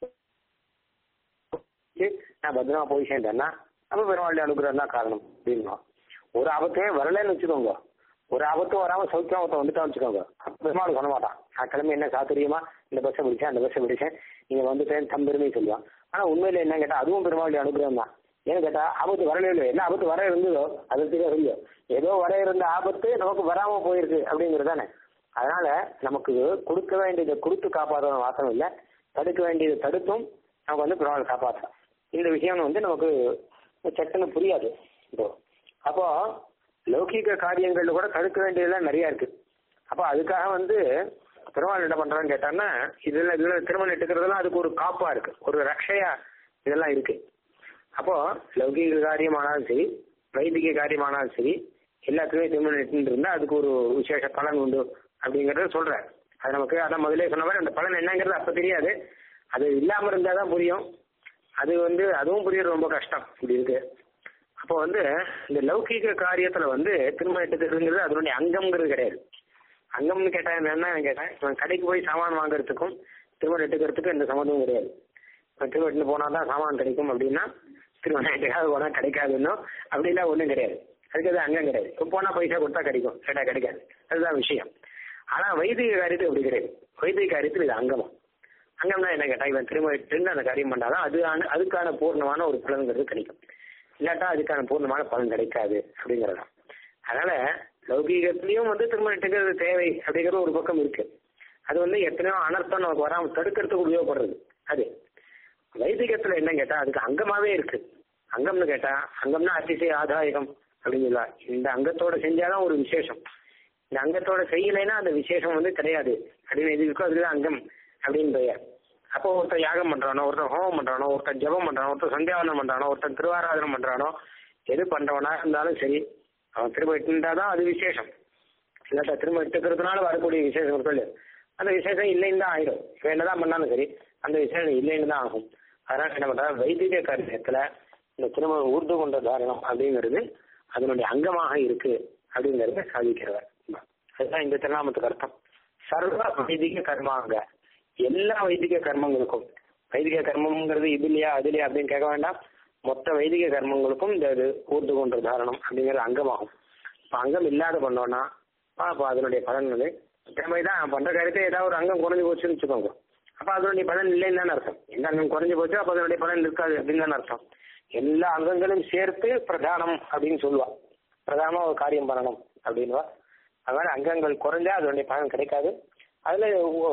நான் பத்திரமா போய் சேர்ந்தேன்னா நம்ம பெருமாளுடைய அனுகிரகம் தான் காரணம் அப்படின்னுவோம் ஒரு ஆபத்துமே வரலன்னு வச்சுக்கோங்க ஒரு ஆபத்தும் வராம சௌக்கியம் ஒருத்தன் வந்துட்டான்னு வச்சுக்கோங்க அப்ப பெருமாள் சொல்ல மாட்டான் நான் கிளம்பி என்ன சாத்துரியமா இந்த பஸ்ஸை பிடிச்சேன் அந்த பஸ்ஸை பிடிச்சேன் நீங்க வந்துட்டேன் தம் பெருமை சொல்லுவான் ஆனா உண்மையில என்ன கேட்டா அதுவும் பெருமாளுடைய அனுகிரகம் தான் ஏன்னு கேட்டா ஆபத்து வரவே இல்லை என்ன ஆபத்து வர இருந்ததோ அது தெரியாது இல்லையோ ஏதோ வர இருந்த ஆபத்து நமக்கு வராம போயிருக்கு அப்படிங்கிறது தானே அதனால நமக்கு கொடுக்க வேண்டியதை கொடுத்து காப்பாற்ற மாத்திரம் இல்லை தடுக்க வேண்டியதை தடுத்தும் நமக்கு வந்து பெருமாள் காப்பாற்ற இந்த விஷயம் வந்து நமக்கு சட்டுன்னு புரியாது இப்போ அப்போ லௌகிக காரியங்கள்ல கூட தடுக்க வேண்டியதெல்லாம் நிறைய இருக்கு அப்போ அதுக்காக வந்து பெருமாள் என்ன பண்றான்னு கேட்டான்னா இதுல இதுல திருமணம் எடுக்கிறதெல்லாம் அதுக்கு ஒரு காப்பா இருக்கு ஒரு ரக்ஷையா இதெல்லாம் இருக்கு அப்போ லௌகிக காரியமானாலும் சரி வைதிக காரியமானாலும் சரி எல்லாத்துக்குமே திருமணம் எடுத்துட்டு இருந்தா அதுக்கு ஒரு விசேஷ பலன் உண்டு அப்படிங்கறத சொல்றேன் அது நமக்கு அதான் முதலே சொன்ன மாதிரி அந்த பலன் என்னங்கிறது அப்ப தெரியாது அது இல்லாம இருந்தாதான் புரியும் அது வந்து அதுவும் புரியறது ரொம்ப கஷ்டம் இப்படி இருக்கு அப்போ வந்து இந்த லௌகிக காரியத்துல வந்து திருமணம் எடுத்துக்கிறதுங்கிறது அதனுடைய அங்கம்ங்கிறது கிடையாது அங்கம்னு கேட்டா என்னன்னா கேட்டேன் இவன் கடைக்கு போய் சாமான் வாங்குறதுக்கும் திருமணம் எடுத்துக்கிறதுக்கும் எந்த சம்மந்தமும் கிடையாது இவன் திருமணம் எடுத்து போனா தான் சாமான் கிடைக்கும் அப்படின்னா திருமணம் எடுக்காது போனா கிடைக்காதுன்னோ அப்படிலாம் ஒன்றும் கிடையாது அதுக்கு அது அங்கம் கிடையாது இப்போ போனா பைசா கொடுத்தா கிடைக்கும் கேட்டா கிடைக்காது அதுதான் விஷயம் ஆனா வைதிக காரியத்துக்கு அப்படி கிடையாது வைதிக காரியத்தில் இது அங்கமா அங்கம்னா என்ன கேட்டா இவன் திரும்ப எடுத்து அந்த காரியம் பண்ணாதான் அது அதுக்கான பூர்ணமான ஒரு பலன்கிறது கிடைக்கும் இல்லாட்டா அதுக்கான பூர்ணமான பலன் கிடைக்காது அப்படிங்கறதான் அதனால லௌகீகத்திலயும் வந்து திருமணத்துக்கு தேவை அப்படிங்கிற ஒரு பக்கம் இருக்கு அது வந்து எத்தனையோ அனர்த்தம் நமக்கு வராம தடுக்கிறதுக்கு உபயோகப்படுறது அது வைதிகத்துல என்ன கேட்டா அதுக்கு அங்கமாவே இருக்கு அங்கம்னு கேட்டா அங்கம்னா அதிசய ஆதாயகம் அப்படின்னு சொல்லலாம் இந்த அங்கத்தோட செஞ்சாதான் ஒரு விசேஷம் இந்த அங்கத்தோட செய்யலைன்னா அந்த விசேஷம் வந்து கிடையாது அப்படின்னு எது இருக்கோ அதுதான் அங்கம் அப்படின்னு பெயர் அப்போ ஒருத்தர் யாகம் பண்றானோ ஒருத்தர் ஹோமம் பண்றானோ ஒருத்தர் ஜபம் பண்றானோ ஒருத்தர் சந்தியாவனம் பண்றானோ ஒருத்தர் திருவாராதனம் பண்றானோ எது பண்றவனா இருந்தாலும் சரி அவன் திரும்ப இட்டுட்டாதான் அது விசேஷம் இல்லாட்டா திரும்ப இட்டுக்கிறதுனால வரக்கூடிய விசேஷம் இருக்கு இல்லையா அந்த விசேஷம் இல்லைன்னு தான் ஆயிடும் இப்போ என்னதான் பண்ணாலும் சரி அந்த விசேஷம் இல்லைன்னு தான் ஆகும் அதனால என்ன பண்றா வைதிக காரியத்துல இந்த திரும்ப ஊர்து கொண்ட தாரணம் அப்படிங்கிறது அதனுடைய அங்கமாக இருக்கு அப்படிங்கறத சாதிக்கிறவர் அதுதான் இந்த திருநாமத்துக்கு அர்த்தம் சர்வ வைதிக கர்மாங்க எல்லா வைதிக கர்மங்களுக்கும் வைதிக கர்மம்ங்கிறது இது இல்லையா அது இல்லையா அப்படின்னு கேட்க வேண்டாம் மொத்த வைதிக கர்மங்களுக்கும் இந்த இது ஊர்து கொன்ற தாரணம் அப்படிங்கிறது அங்கமாகும் இப்போ அங்கம் இல்லாத பண்ணோம்னா அப்போ அதனுடைய பலன் வந்து திறமை தான் பண்ற காரியத்தை ஏதாவது ஒரு அங்கம் குறைஞ்சு போச்சுன்னு வச்சுக்கோங்க அப்போ அதனுடைய பலன் இல்லைன்னு தானே அர்த்தம் எந்த அங்கம் குறைஞ்சு போச்சோ அப்போ அதனுடைய பலன் இருக்காது அப்படின்னு தானே அர்த்தம் எல்லா அங்கங்களும் சேர்த்து பிரதானம் அப்படின்னு சொல்லுவா பிரதானமா ஒரு காரியம் பண்ணணும் அப்படின்வா அதனால அங்கங்கள் குறைஞ்சா அதனுடைய பலன் கிடைக்காது அதுல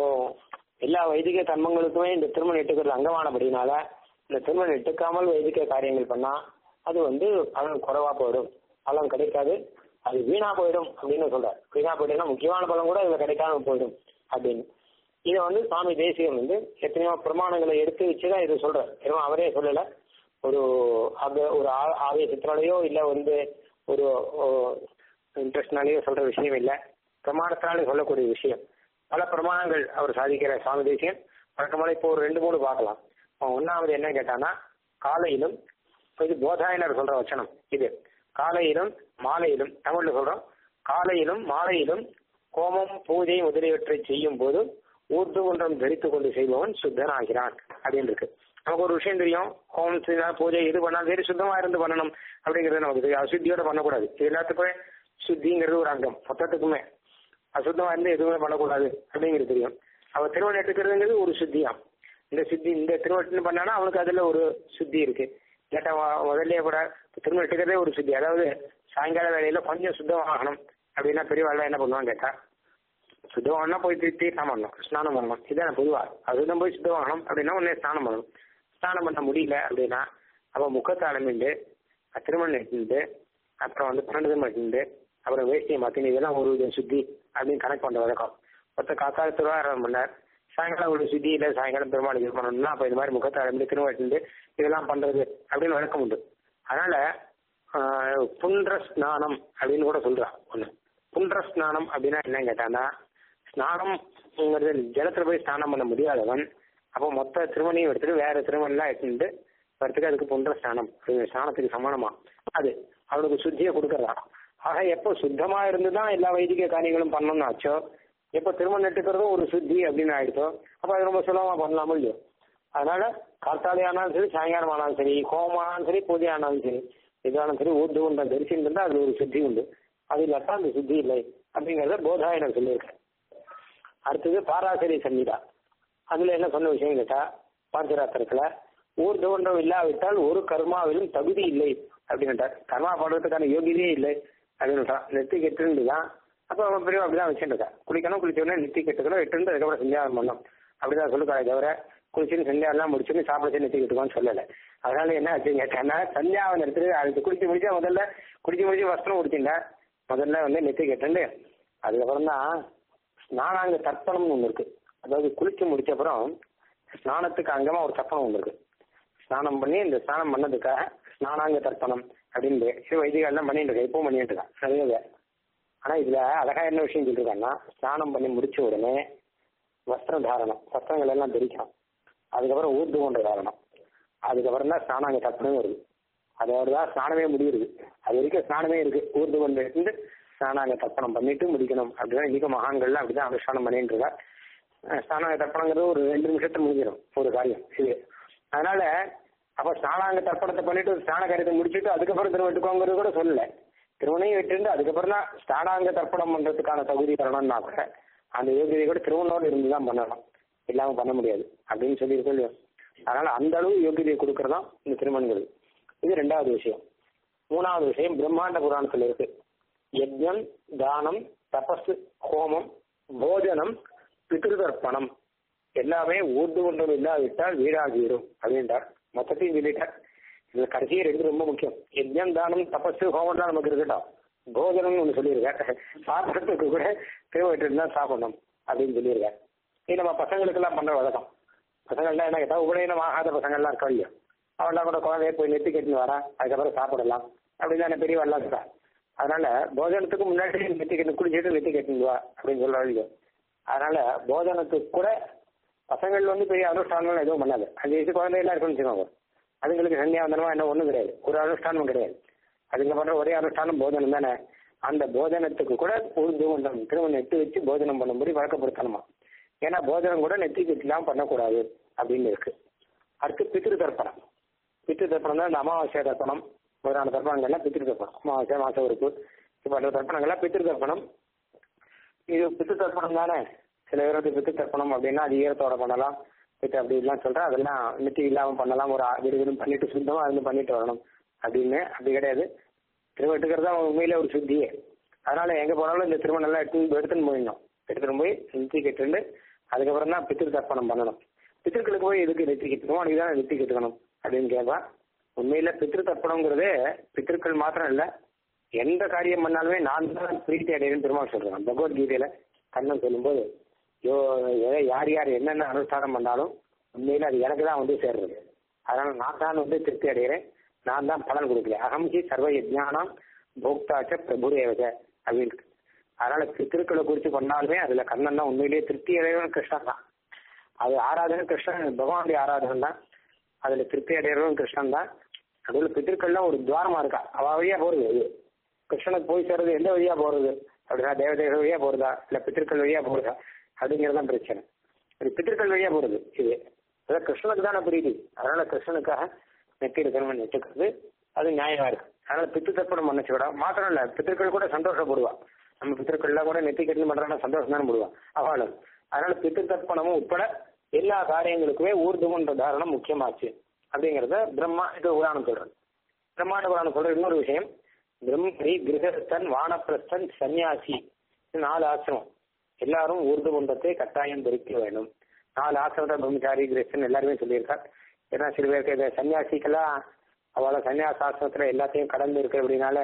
எல்லா வைதிக கர்மங்களுக்குமே இந்த திருமணம் எட்டுக்கிறது அங்கமானபடினால இந்த திருமணம் எட்டுக்காமல் வைதிக காரியங்கள் பண்ணா அது வந்து பலன் குறைவா போயிடும் பலன் கிடைக்காது அது வீணா போயிடும் அப்படின்னு சொல்றாரு வீணா போயிடும்னா முக்கியமான பலன் கூட இதுல கிடைக்காம போயிடும் அப்படின்னு இதை வந்து சுவாமி தேசியம் வந்து எத்தனையோ பிரமாணங்களை எடுத்து வச்சுதான் இதை சொல்றாரு வெறும் அவரே சொல்லல ஒரு அது ஒரு ஆவேசத்தினாலேயோ இல்ல வந்து ஒரு இன்ட்ரெஸ்ட்னாலேயோ சொல்ற விஷயம் இல்லை பிரமாணத்தினாலே சொல்லக்கூடிய விஷயம் பல பிரமாணங்கள் அவர் சாதிக்கிற சுவாமி தேசியன் வழக்கமான இப்போ ஒரு ரெண்டு மூணு பார்க்கலாம் ஒன்னாவது என்ன கேட்டானா காலையிலும் இது போதாயனர் சொல்ற வச்சனம் இது காலையிலும் மாலையிலும் தமிழ்ல சொல்றோம் காலையிலும் மாலையிலும் கோமம் பூஜை முதலியவற்றை செய்யும் போது ஊர்து ஒன்றம் தரித்து கொண்டு செய்பவன் சுத்தன் ஆகிறான் அப்படின்னு இருக்கு நமக்கு ஒரு விஷயம் தெரியும் ஹோமம் செய்தா பூஜை இது பண்ணா சரி சுத்தமா இருந்து பண்ணணும் அப்படிங்கிறது நமக்கு தெரியும் அசுத்தியோட பண்ணக்கூடாது இது எல்லாத்துக்குமே சுத்திங்கிறது ஒரு அங்கம் மொத்தத்துக்குமே அசுத்தமா இருந்து எதுவுமே பண்ணக்கூடாது அப்படிங்கிறது தெரியும் அவ திருமணம் எடுத்துக்கிறதுங்கிறது ஒரு சுத்தியாம் இந்த சுத்தி இந்த திருமணம் பண்ணானா அவனுக்கு அதுல ஒரு சுத்தி இருக்கு கேட்டா முதல்ல கூட திருமணம் எடுக்கிறதே ஒரு சுத்தி அதாவது சாயங்கால வேலையில கொஞ்சம் சுத்தமாகணும் அப்படின்னா பெரியவாள் என்ன பண்ணுவான்னு கேட்டா சுத்தமாகனா போய் தீர்த்தம் பண்ணணும் ஸ்நானம் பண்ணணும் இதான் பொதுவா அதுதான் போய் சுத்தமாகணும் அப்படின்னா உடனே ஸ்நானம் பண்ணணும் ஸ்நானம் பண்ண முடியல அப்படின்னா அப்ப முகத்தை அலமிண்டு திருமணம் எடுத்துட்டு அப்புறம் வந்து பன்னெண்டு திருமணம் அப்புறம் வேஷ்டியை மாத்தினு இதெல்லாம் ஒரு வித சுத்தி அப்படின்னு கணக்கு பண்ற வழக்கம் மொத்த காக்கால திருவாரூரம் பண்ணார் சாயங்காலம் ஒரு சுத்தி இல்லை சாயங்காலம் பெருமாள் இது பண்ணணும்னா அப்ப இது மாதிரி முகத்தை அடம்பி திருவாட்டு இதெல்லாம் பண்றது அப்படின்னு வழக்கம் உண்டு அதனால ஆஹ், புன்ற ஸ்நானம் அப்படின்னு கூட சொல்றான் ஒண்ணு புன்ற ஸ்நானம் அப்படின்னா என்னன்னு கேட்டான்னா ஸ்நானம்ங்கிறது ஜலத்துல போய் ஸ்நானம் பண்ண முடியாதவன் அப்போ மொத்த திருமணியும் எடுத்துட்டு வேற திருமணிலாம் எடுத்துட்டு வரத்துக்கு அதுக்கு புன்ற ஸ்நானம் அப்படிங்கிற ஸ்நானத்துக்கு சமானமா அது அவனுக்கு சுத்தியை கொடுக்கறதா ஆக எப்போ சுத்தமா இருந்துதான் எல்லா வைதிக காரியங்களும் பண்ணணும்னு ஆச்சோ எப்போ திருமணம் நட்டுக்கிறதும் ஒரு சுத்தி அப்படின்னு ஆயிடுச்சோ அப்போ அது ரொம்ப சுலபமா பண்ணலாமோ இல்லையோ அதனால காத்தாலே ஆனாலும் சரி சாயங்காலம் ஆனாலும் சரி கோபம் ஆனாலும் சரி பூஜை ஆனாலும் சரி எதாலும் சரி ஊர்து உண்ட தரிசனம் இருந்தால் அதுல ஒரு சுத்தி உண்டு அது இல்லாட்டா அந்த சுத்தி இல்லை அப்படிங்கறத போதாயனர் சொல்லியிருக்கேன் அடுத்தது பாராசரி சங்கீதா அதுல என்ன சொன்ன விஷயம் கேட்டா பாஞ்சராத்திரத்துல ஊர்துவன்றம் இல்லாவிட்டால் ஒரு கர்மாவிலும் தகுதி இல்லை அப்படின்னுட்டார் கர்மா பாடுறதுக்கான யோகியதே இல்லை அப்படின்னுட்டான் நெத்தி கெட்டுன்னு தான் அப்போ அவன் பெரிய அப்படிதான் வச்சுருக்கா குளிக்கணும் குளிச்சோடனே நெத்தி கெட்டுக்கணும் எட்டு அதுக்கப்புறம் சந்தியாவனம் பண்ணணும் அப்படிதான் சொல்லுக்காரே தவிர குளிச்சுன்னு சந்தியாவெல்லாம் முடிச்சுன்னு சாப்பிடுச்சு நெத்தி கெட்டுக்கோன்னு சொல்லலை அதனால என்ன ஆச்சு கேட்டேன்னா சந்தியாவன் எடுத்துட்டு அதுக்கு குளிச்சு முடிச்சா முதல்ல குளிச்சு முடிச்சு வஸ்திரம் முடிச்சுட்டேன் முதல்ல வந்து நெத்தி கெட்டுண்டு அதுக்கப்புறம் தான் ஸ்நானாங்க தர்ப்பணம்னு ஒன்று இருக்கு அதாவது குளிச்சு முடிச்ச அப்புறம் ஸ்நானத்துக்கு அங்கமா ஒரு தர்ப்பணம் ஒன்று இருக்கு ஸ்நானம் பண்ணி இந்த ஸ்நானம் பண்ணதுக்காக ஸ்நானாங்க தர்ப்பணம் அப்படின்னு இது வைதிகெல்லாம் பண்ணிட்டு இருக்கேன் இப்பவும் பண்ணிட்டு இருக்கான் நிறைய ஆனா இதுல அழகா என்ன விஷயம் சொல்லிருக்காங்கன்னா ஸ்நானம் பண்ணி முடிச்ச உடனே வஸ்திரம் தாரணம் வஸ்திரங்கள் எல்லாம் தரிக்கணும் அதுக்கப்புறம் ஊர்து கொண்ட தாரணம் அதுக்கப்புறம் தான் ஸ்நானாங்க தர்ப்பணம் வருது அதோட தான் ஸ்நானமே முடியுது அது வரைக்கும் ஸ்நானமே இருக்கு ஊர்து கொண்டு இருந்து ஸ்நானாங்க தர்ப்பணம் பண்ணிட்டு முடிக்கணும் அப்படிதான் இன்னைக்கு மகான்கள்லாம் அப்படிதான் அனுஷ்டானம் பண்ணிட்டு இருக்கா அஹ் ஸ்நானாங்க தர்ப்பணங்கிறது ஒரு ரெண்டு நிமிஷத்துல முடிஞ்சிடும் ஒரு காரியம் இது அதனால அப்ப ஸ்நானாங்க தர்ப்பணத்தை பண்ணிட்டு ஒரு ஸ்நான காரியத்தை முடிச்சுட்டு அதுக்கப்புறம் திரும்ப எடுக்கோங்கிறது கூட சொல்லல திருவனையும் விட்டுருந்து அதுக்கப்புறம் தான் ஸ்நானாங்க தர்ப்பணம் பண்றதுக்கான தகுதி தரணும்னா கூட அந்த யோகியதை கூட திருவண்ணோடு இருந்து தான் பண்ணணும் இல்லாம பண்ண முடியாது அப்படின்னு சொல்லியிருக்கோம் இல்லையா அதனால அந்த அளவு யோகியதையை கொடுக்கறதும் இந்த திருமணங்கள் இது ரெண்டாவது விஷயம் மூணாவது விஷயம் பிரம்மாண்ட புராணத்துல இருக்கு யஜ்ஞம் தானம் தபஸ் ஹோமம் போஜனம் பித்ருதர்ப்பணம் எல்லாமே ஊர்து கொண்டது இல்லாவிட்டால் வீடாகிவிடும் அப்படின்றார் மொத்தத்தையும் சொல்லிட்டார் இதுல கடைசி ரெண்டு ரொம்ப முக்கியம் யஜ்ஞம் தானம் தபஸ் ஹோமம் தான் நமக்கு இருக்கட்டும் போஜனம்னு ஒன்று சொல்லியிருக்கார் சாப்பிட்றதுக்கு கூட திருவயிட்டு தான் சாப்பிடணும் அப்படின்னு சொல்லியிருக்கார் இது நம்ம பசங்களுக்கெல்லாம் பண்ற வழக்கம் பசங்கள்லாம் என்ன கேட்டா உபநயனம் ஆகாத பசங்கள்லாம் இருக்கா இல்லையா அவெல்லாம் கூட குழந்தைய போய் நெத்தி கட்டின்னு வரா அதுக்கப்புறம் சாப்பிடலாம் அப்படின்னு தானே பெரியவெல்லாம் இருக்கா அதனால போஜனத்துக்கு முன்னாடி நெத்தி கட்டி குளிச்சுட்டு நெத்தி கட்டின்னு வா அப்படின்னு சொல்ல இல்லையோ அதனால போஜனத்துக்கு கூட பசங்கள் வந்து பெரிய அனுஷ்டானம் எதுவும் பண்ணாது அஞ்சு வயசு குழந்தையெல்லாம் இருக்குன்னு வச்சுக்கோங்க அதுங்களுக்கு சந்தியாவந்தனமா என்ன ஒன்றும் கிடையாது ஒரு அனுஷ்டானமும் கிடையாது அதுங்க பண்ற ஒரே அனுஷ்டானம் போஜனம் தானே அந்த போஜனத்துக்கு கூட உழுது கொண்டம் திருமணம் நெட்டு வச்சு போஜனம் பண்ணும்படி வழக்கப்படுத்தணுமா ஏன்னா போஜனம் கூட நெத்தி கட்டிலாம் பண்ணக்கூடாது அப்படின்னு இருக்கு அடுத்து பித்ரு தர்ப்பணம் பித்ரு தர்ப்பணம் தான் இந்த அமாவாசை தர்ப்பணம் முதலான தர்ப்பணங்கள்லாம் பித்ரு தர்ப்பணம் அமாவாசை மாச உறுப்பு இப்போ அந்த தர்ப்பணங்கள்லாம் பித்ரு தர்ப்பணம் இது பித்து தர்ப்பணம் தானே சில பேர் வந்து பித்து தர்ப்பணம் அப்படின்னா அது ஈரத்தோட பண்ணலாம் பித்து அப்படி எல்லாம் சொல்றேன் அதெல்லாம் நெத்தி இல்லாம பண்ணலாம் ஒரு வீடு வீடு பண்ணிட்டு சுத்தமா இருந்து பண்ணிட்டு வரணும் அப்படின்னு அப்படி கிடையாது திருவட்டுக்கிறது தான் உண்மையிலே ஒரு சுத்தியே அதனால எங்க போனாலும் இந்த திருமணம் எல்லாம் எடுத்து எடுத்துன்னு போயிடணும் எடுத்துட்டு போய் நெத்தி கட்டுண்டு அதுக்கப்புறம் தான் பித்திரு தர்ப்பணம் பண்ணணும் பித்திருக்களுக்கு போய் எதுக்கு நெத்தி கட்டணும் அன்னைக்கு தான் நெத்தி கட்டுக்கணும் அப்படின்னு கேட்பா உண்மையில பித்திரு தர்ப்பணங்கிறதே பித்திருக்கள் மாத்திரம் இல்ல எந்த காரியம் பண்ணாலுமே நான் தான் பிரீத்தி அடையணும்னு பெருமாள் சொல்றேன் பகவத்கீதையில கண்ணன் சொல்லும்போது யோ எதை யார் யார் என்னென்ன அனுஷ்டானம் பண்ணாலும் உண்மையில அது எனக்கு தான் வந்து சேர்றது அதனால நான் தான் வந்து திருப்தி அடைகிறேன் நான் தான் பலன் கொடுக்கல அகம்ஹி சர்வ யஜ்ஞானம் போக்தாச்ச பிரபுரேவக அப்படின்னு அதனால திருக்களை குறித்து பண்ணாலுமே அதுல கண்ணன் தான் உண்மையிலேயே திருப்தி அடையவன் கிருஷ்ணன் தான் அது ஆராதனை கிருஷ்ணன் பகவானுடைய ஆராதனை தான் அதுல திருப்தி அடையறவன் கிருஷ்ணன் தான் அதுல பித்திருக்கள்லாம் ஒரு துவாரமா இருக்கா அவ வழியா போறது இது கிருஷ்ணனுக்கு போய் சேர்றது எந்த வழியா போறது அப்படின்னா தேவதேவ வழியா போறதா இல்ல பித்திருக்கள் வழியா போறதா அப்படிங்கறதுதான் பிரச்சனை இது பித்திருக்கள் வழியா போறது இது அதான் கிருஷ்ணனுக்கு தானே பிரீதி அதனால கிருஷ்ணனுக்காக நெத்தி இருக்கணும் நெட்டுக்கிறது அது நியாயமா இருக்கு அதனால பித்து தர்ப்பணம் பண்ணச்சு விட மாத்திரம் இல்ல பித்திருக்கள் கூட சந்தோஷப்படுவா நம்ம பித்திருக்கள்லாம் கூட நெத்தி கட்டி பண்றாங்க சந்தோஷம் தானே போடுவா அவளும் அதனால பித்து தர்ப்பணமும் உட்பட எல்லா காரியங்களுக்குமே ஊர்துமன்ற தாரணம் முக்கியமாச்சு அப்படிங்கறத பிரம்மா இது உதாரணம் சொல்றது பிரம்மாண்ட புராணம் சொல்ற இன்னொரு விஷயம் பிரம்மரி கிரகஸ்தன் வானப்பிரஸ்தன் சன்னியாசி இது நாலு ஆசிரமம் எல்லாரும் ஊர்து குண்டத்தை கட்டாயம் தரிக்க வேண்டும் நாலு ஆசிரமத்தை பிரம்மச்சாரி கிரகஸ்தன் எல்லாருமே சொல்லியிருக்கார் ஏன்னா சில பேருக்கு இந்த சன்னியாசிக்கெல்லாம் அவளை சன்னியாச ஆசிரமத்துல எல்லாத்தையும் கடந்து இருக்கு அப்படின்னால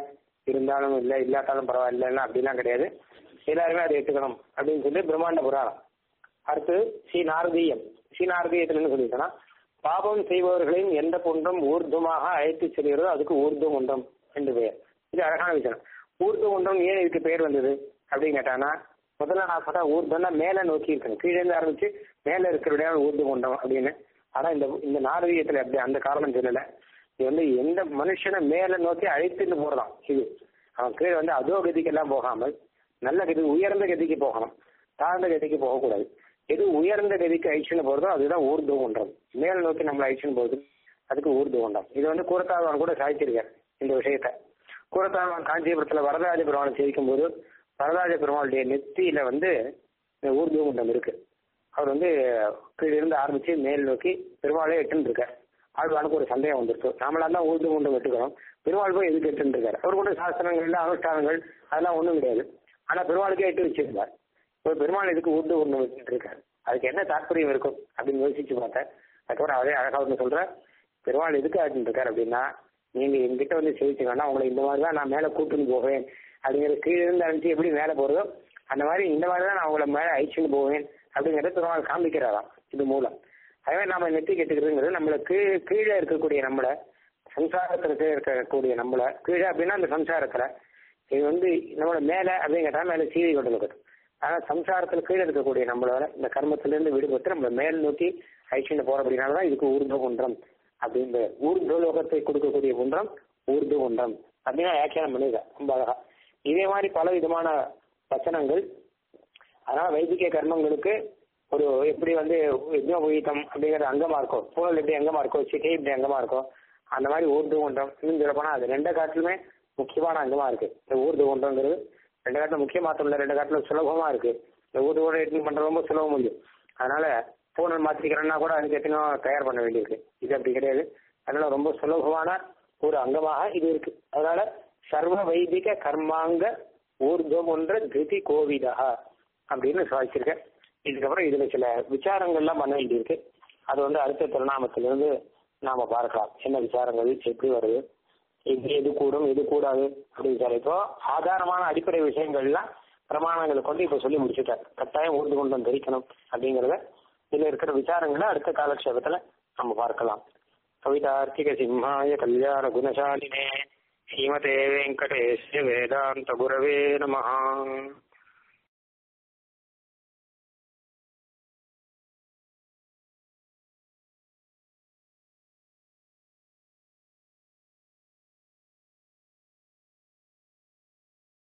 இருந்தாலும் இல்லை இல்லாட்டாலும் பரவாயில்லைன்னா அப்படிலாம் கிடையாது எல்லாருமே அதை ஏற்றுக்கணும் அப்படின்னு சொல்லி பிரம்மாண்ட புராணம் அடுத்து ஸ்ரீ நாரதீயம் ஸ்ரீ நாரதீயத்தில் என்ன சொல்லியிருக்கேன்னா பாபம் செய்பவர்களையும் எந்த குன்றம் ஊர்துமாக அழைத்து செல்கிறதோ அதுக்கு ஊர்து குன்றம் என்று பெயர் இது அழகான விஷயம் ஊர்து குன்றம் ஏன் இதுக்கு பெயர் வந்தது அப்படின்னு கேட்டானா முதல்ல நான் சொன்ன ஊர்துன்னா மேலே நோக்கி இருக்கணும் கீழே இருந்து ஆரம்பிச்சு மேலே இருக்கிற ஊர்து குன்றம் அப்படின்னு ஆனா இந்த இந்த நாரதீயத்துல அப்படி அந்த காரணம் சொல்லல இது வந்து எந்த மனுஷனை மேலே நோக்கி அழைத்துட்டு போறதாம் இது அவன் கீழே வந்து அதோ கதிக்கெல்லாம் போகாமல் நல்ல கதி உயர்ந்த கதிக்கு போகணும் தாழ்ந்த கதிக்கு போகக்கூடாது எது உயர்ந்த கதிக்கு அழிச்சுன்னு போறதோ அதுதான் ஊர்து குன்றம் மேல் நோக்கி நம்மளை அழிச்சுன்னு போகுது அதுக்கு ஊர்து குன்றம் இது வந்து கூரத்தாழ்வான் கூட சாய்ச்சிருக்கார் இந்த விஷயத்த கூரத்தாழ்வான் காஞ்சிபுரத்துல வரதாஜ பெருமாளை சேவிக்கும் போது வரதாஜ பெருமாளுடைய நெத்தியில வந்து இந்த ஊர்து குண்டம் இருக்கு அவர் வந்து கீழே இருந்து ஆரம்பிச்சு மேல் நோக்கி பெருமாளே எட்டுன்னு இருக்கார் ஆழ்வானுக்கு ஒரு சந்தேகம் வந்திருக்கு நாமளா தான் ஊர்து குண்டம் வெட்டுக்கிறோம் பெருமாள் போய் எதுக்கு எட்டுன்னு இருக்காரு அவர் கூட சாஸ்திரங்கள் அனுஷ்டானங்கள் அதெல்லாம் ஒன்றும் கிடையாது ஆனா பெருமாளுக்கே எட்டு வச்சிருந்தார் இப்போ பெருமாள் எதுக்கு ஊர்து குண்டம் வச்சுட்டு இருக்காரு அதுக்கு என்ன தாற்பயம் இருக்கும் அப்படின்னு யோசிச்சு பார்த்தேன் அதுக்கப்புறம் அதே அழகா வந்து சொல்ற பெருமாள் எதுக்கு ஆட்டின்னு இருக்காரு அப்படின்னா நீங்க எங்கிட்ட வந்து சேவிச்சுங்கன்னா உங்களை இந்த மாதிரி தான் நான் மேலே கூட்டுன்னு போவேன் அப்படிங்கிற கீழே இருந்து அனுப்பிச்சு எப்படி மேலே போறதோ அந்த மாதிரி இந்த மாதிரி தான் நான் உங்களை மேலே அழிச்சுன்னு போவேன் அப்படிங்கறத பெருமாள் காமிக்கிறாராம் இது மூலம் அதே நாம நெத்தி கெட்டுக்கிறதுங்கிறது நம்மள கீழே கீழே இருக்கக்கூடிய நம்மள சம்சாரத்துல இருக்கக்கூடிய நம்மள கீழே அப்படின்னா அந்த சம்சாரத்துல இது வந்து நம்மளோட மேல அப்படின்னு கேட்டா மேல சீவி கொண்டு இருக்குது ஆனா சம்சாரத்துல கீழே இருக்கக்கூடிய நம்மளோட இந்த கர்மத்துல இருந்து விடுபட்டு நம்மள மேல் நோக்கி ஐஷன் போற அப்படின்னாலதான் இதுக்கு ஊர்த குன்றம் அப்படின்ற ஊர்த லோகத்தை கொடுக்கக்கூடிய குன்றம் ஊர்து குன்றம் அப்படின்னு வியாக்கியானம் பண்ணிருக்க ரொம்ப அழகா இதே மாதிரி பல விதமான வச்சனங்கள் அதனால வைதிக கர்மங்களுக்கு ஒரு எப்படி வந்து யஜ்னோபவீதம் அப்படிங்கிற அங்கமா இருக்கும் புகழ் எப்படி அங்கமா இருக்கும் சிகை இப்படி அங்கமா இருக்கும் அந்த மாதிரி ஊர்து குன்றம் இன்னும் சொல்ல போனா அது ரெண்டு காட்டிலுமே முக்கியமான அங்கமா இருக்கு இந்த ஊர்து குன்றங்கிறது ரெண்டு காட்டில் முக்கிய மாற்றம் இல்லை ரெண்டு காட்டில் சுலபமா இருக்கு இந்த ஊர்து கூட எட்டும் பண்றது ரொம்ப சுலபம் முடியும் அதனால பூனல் மாத்திக்கிறேன்னா கூட அதுக்கு எத்தனையும் தயார் பண்ண வேண்டியிருக்கு இது அப்படி கிடையாது அதனால ரொம்ப சுலபமான ஒரு அங்கமாக இது இருக்கு அதனால சர்வ வைதிக கர்மாங்க ஊர்துவம் ஒன்ற திருதி கோவிதா அப்படின்னு சாதிச்சிருக்கேன் இதுக்கப்புறம் இதுல சில விசாரங்கள்லாம் பண்ண வேண்டியிருக்கு அது வந்து அடுத்த திருநாமத்திலிருந்து நாம பார்க்கலாம் என்ன விசாரங்கள் எப்படி வருது இது எது கூடும் எது கூடாது அப்படின்னு சொல்லி இப்போ ஆதாரமான அடிப்படை விஷயங்கள்லாம் பிரமாணங்களை கொண்டு இப்ப சொல்லி முடிச்சுட்டார் கட்டாயம் ஊர்ந்து கொண்டு தரிக்கணும் அப்படிங்கறத இதுல இருக்கிற விசாரங்களை அடுத்த காலக்ஷேபத்துல நம்ம பார்க்கலாம் கவிதார்த்திக சிம்மாய கல்யாண குணசாலினே ஸ்ரீமதே வெங்கடேஷ் வேதாந்த குரவே நமஹா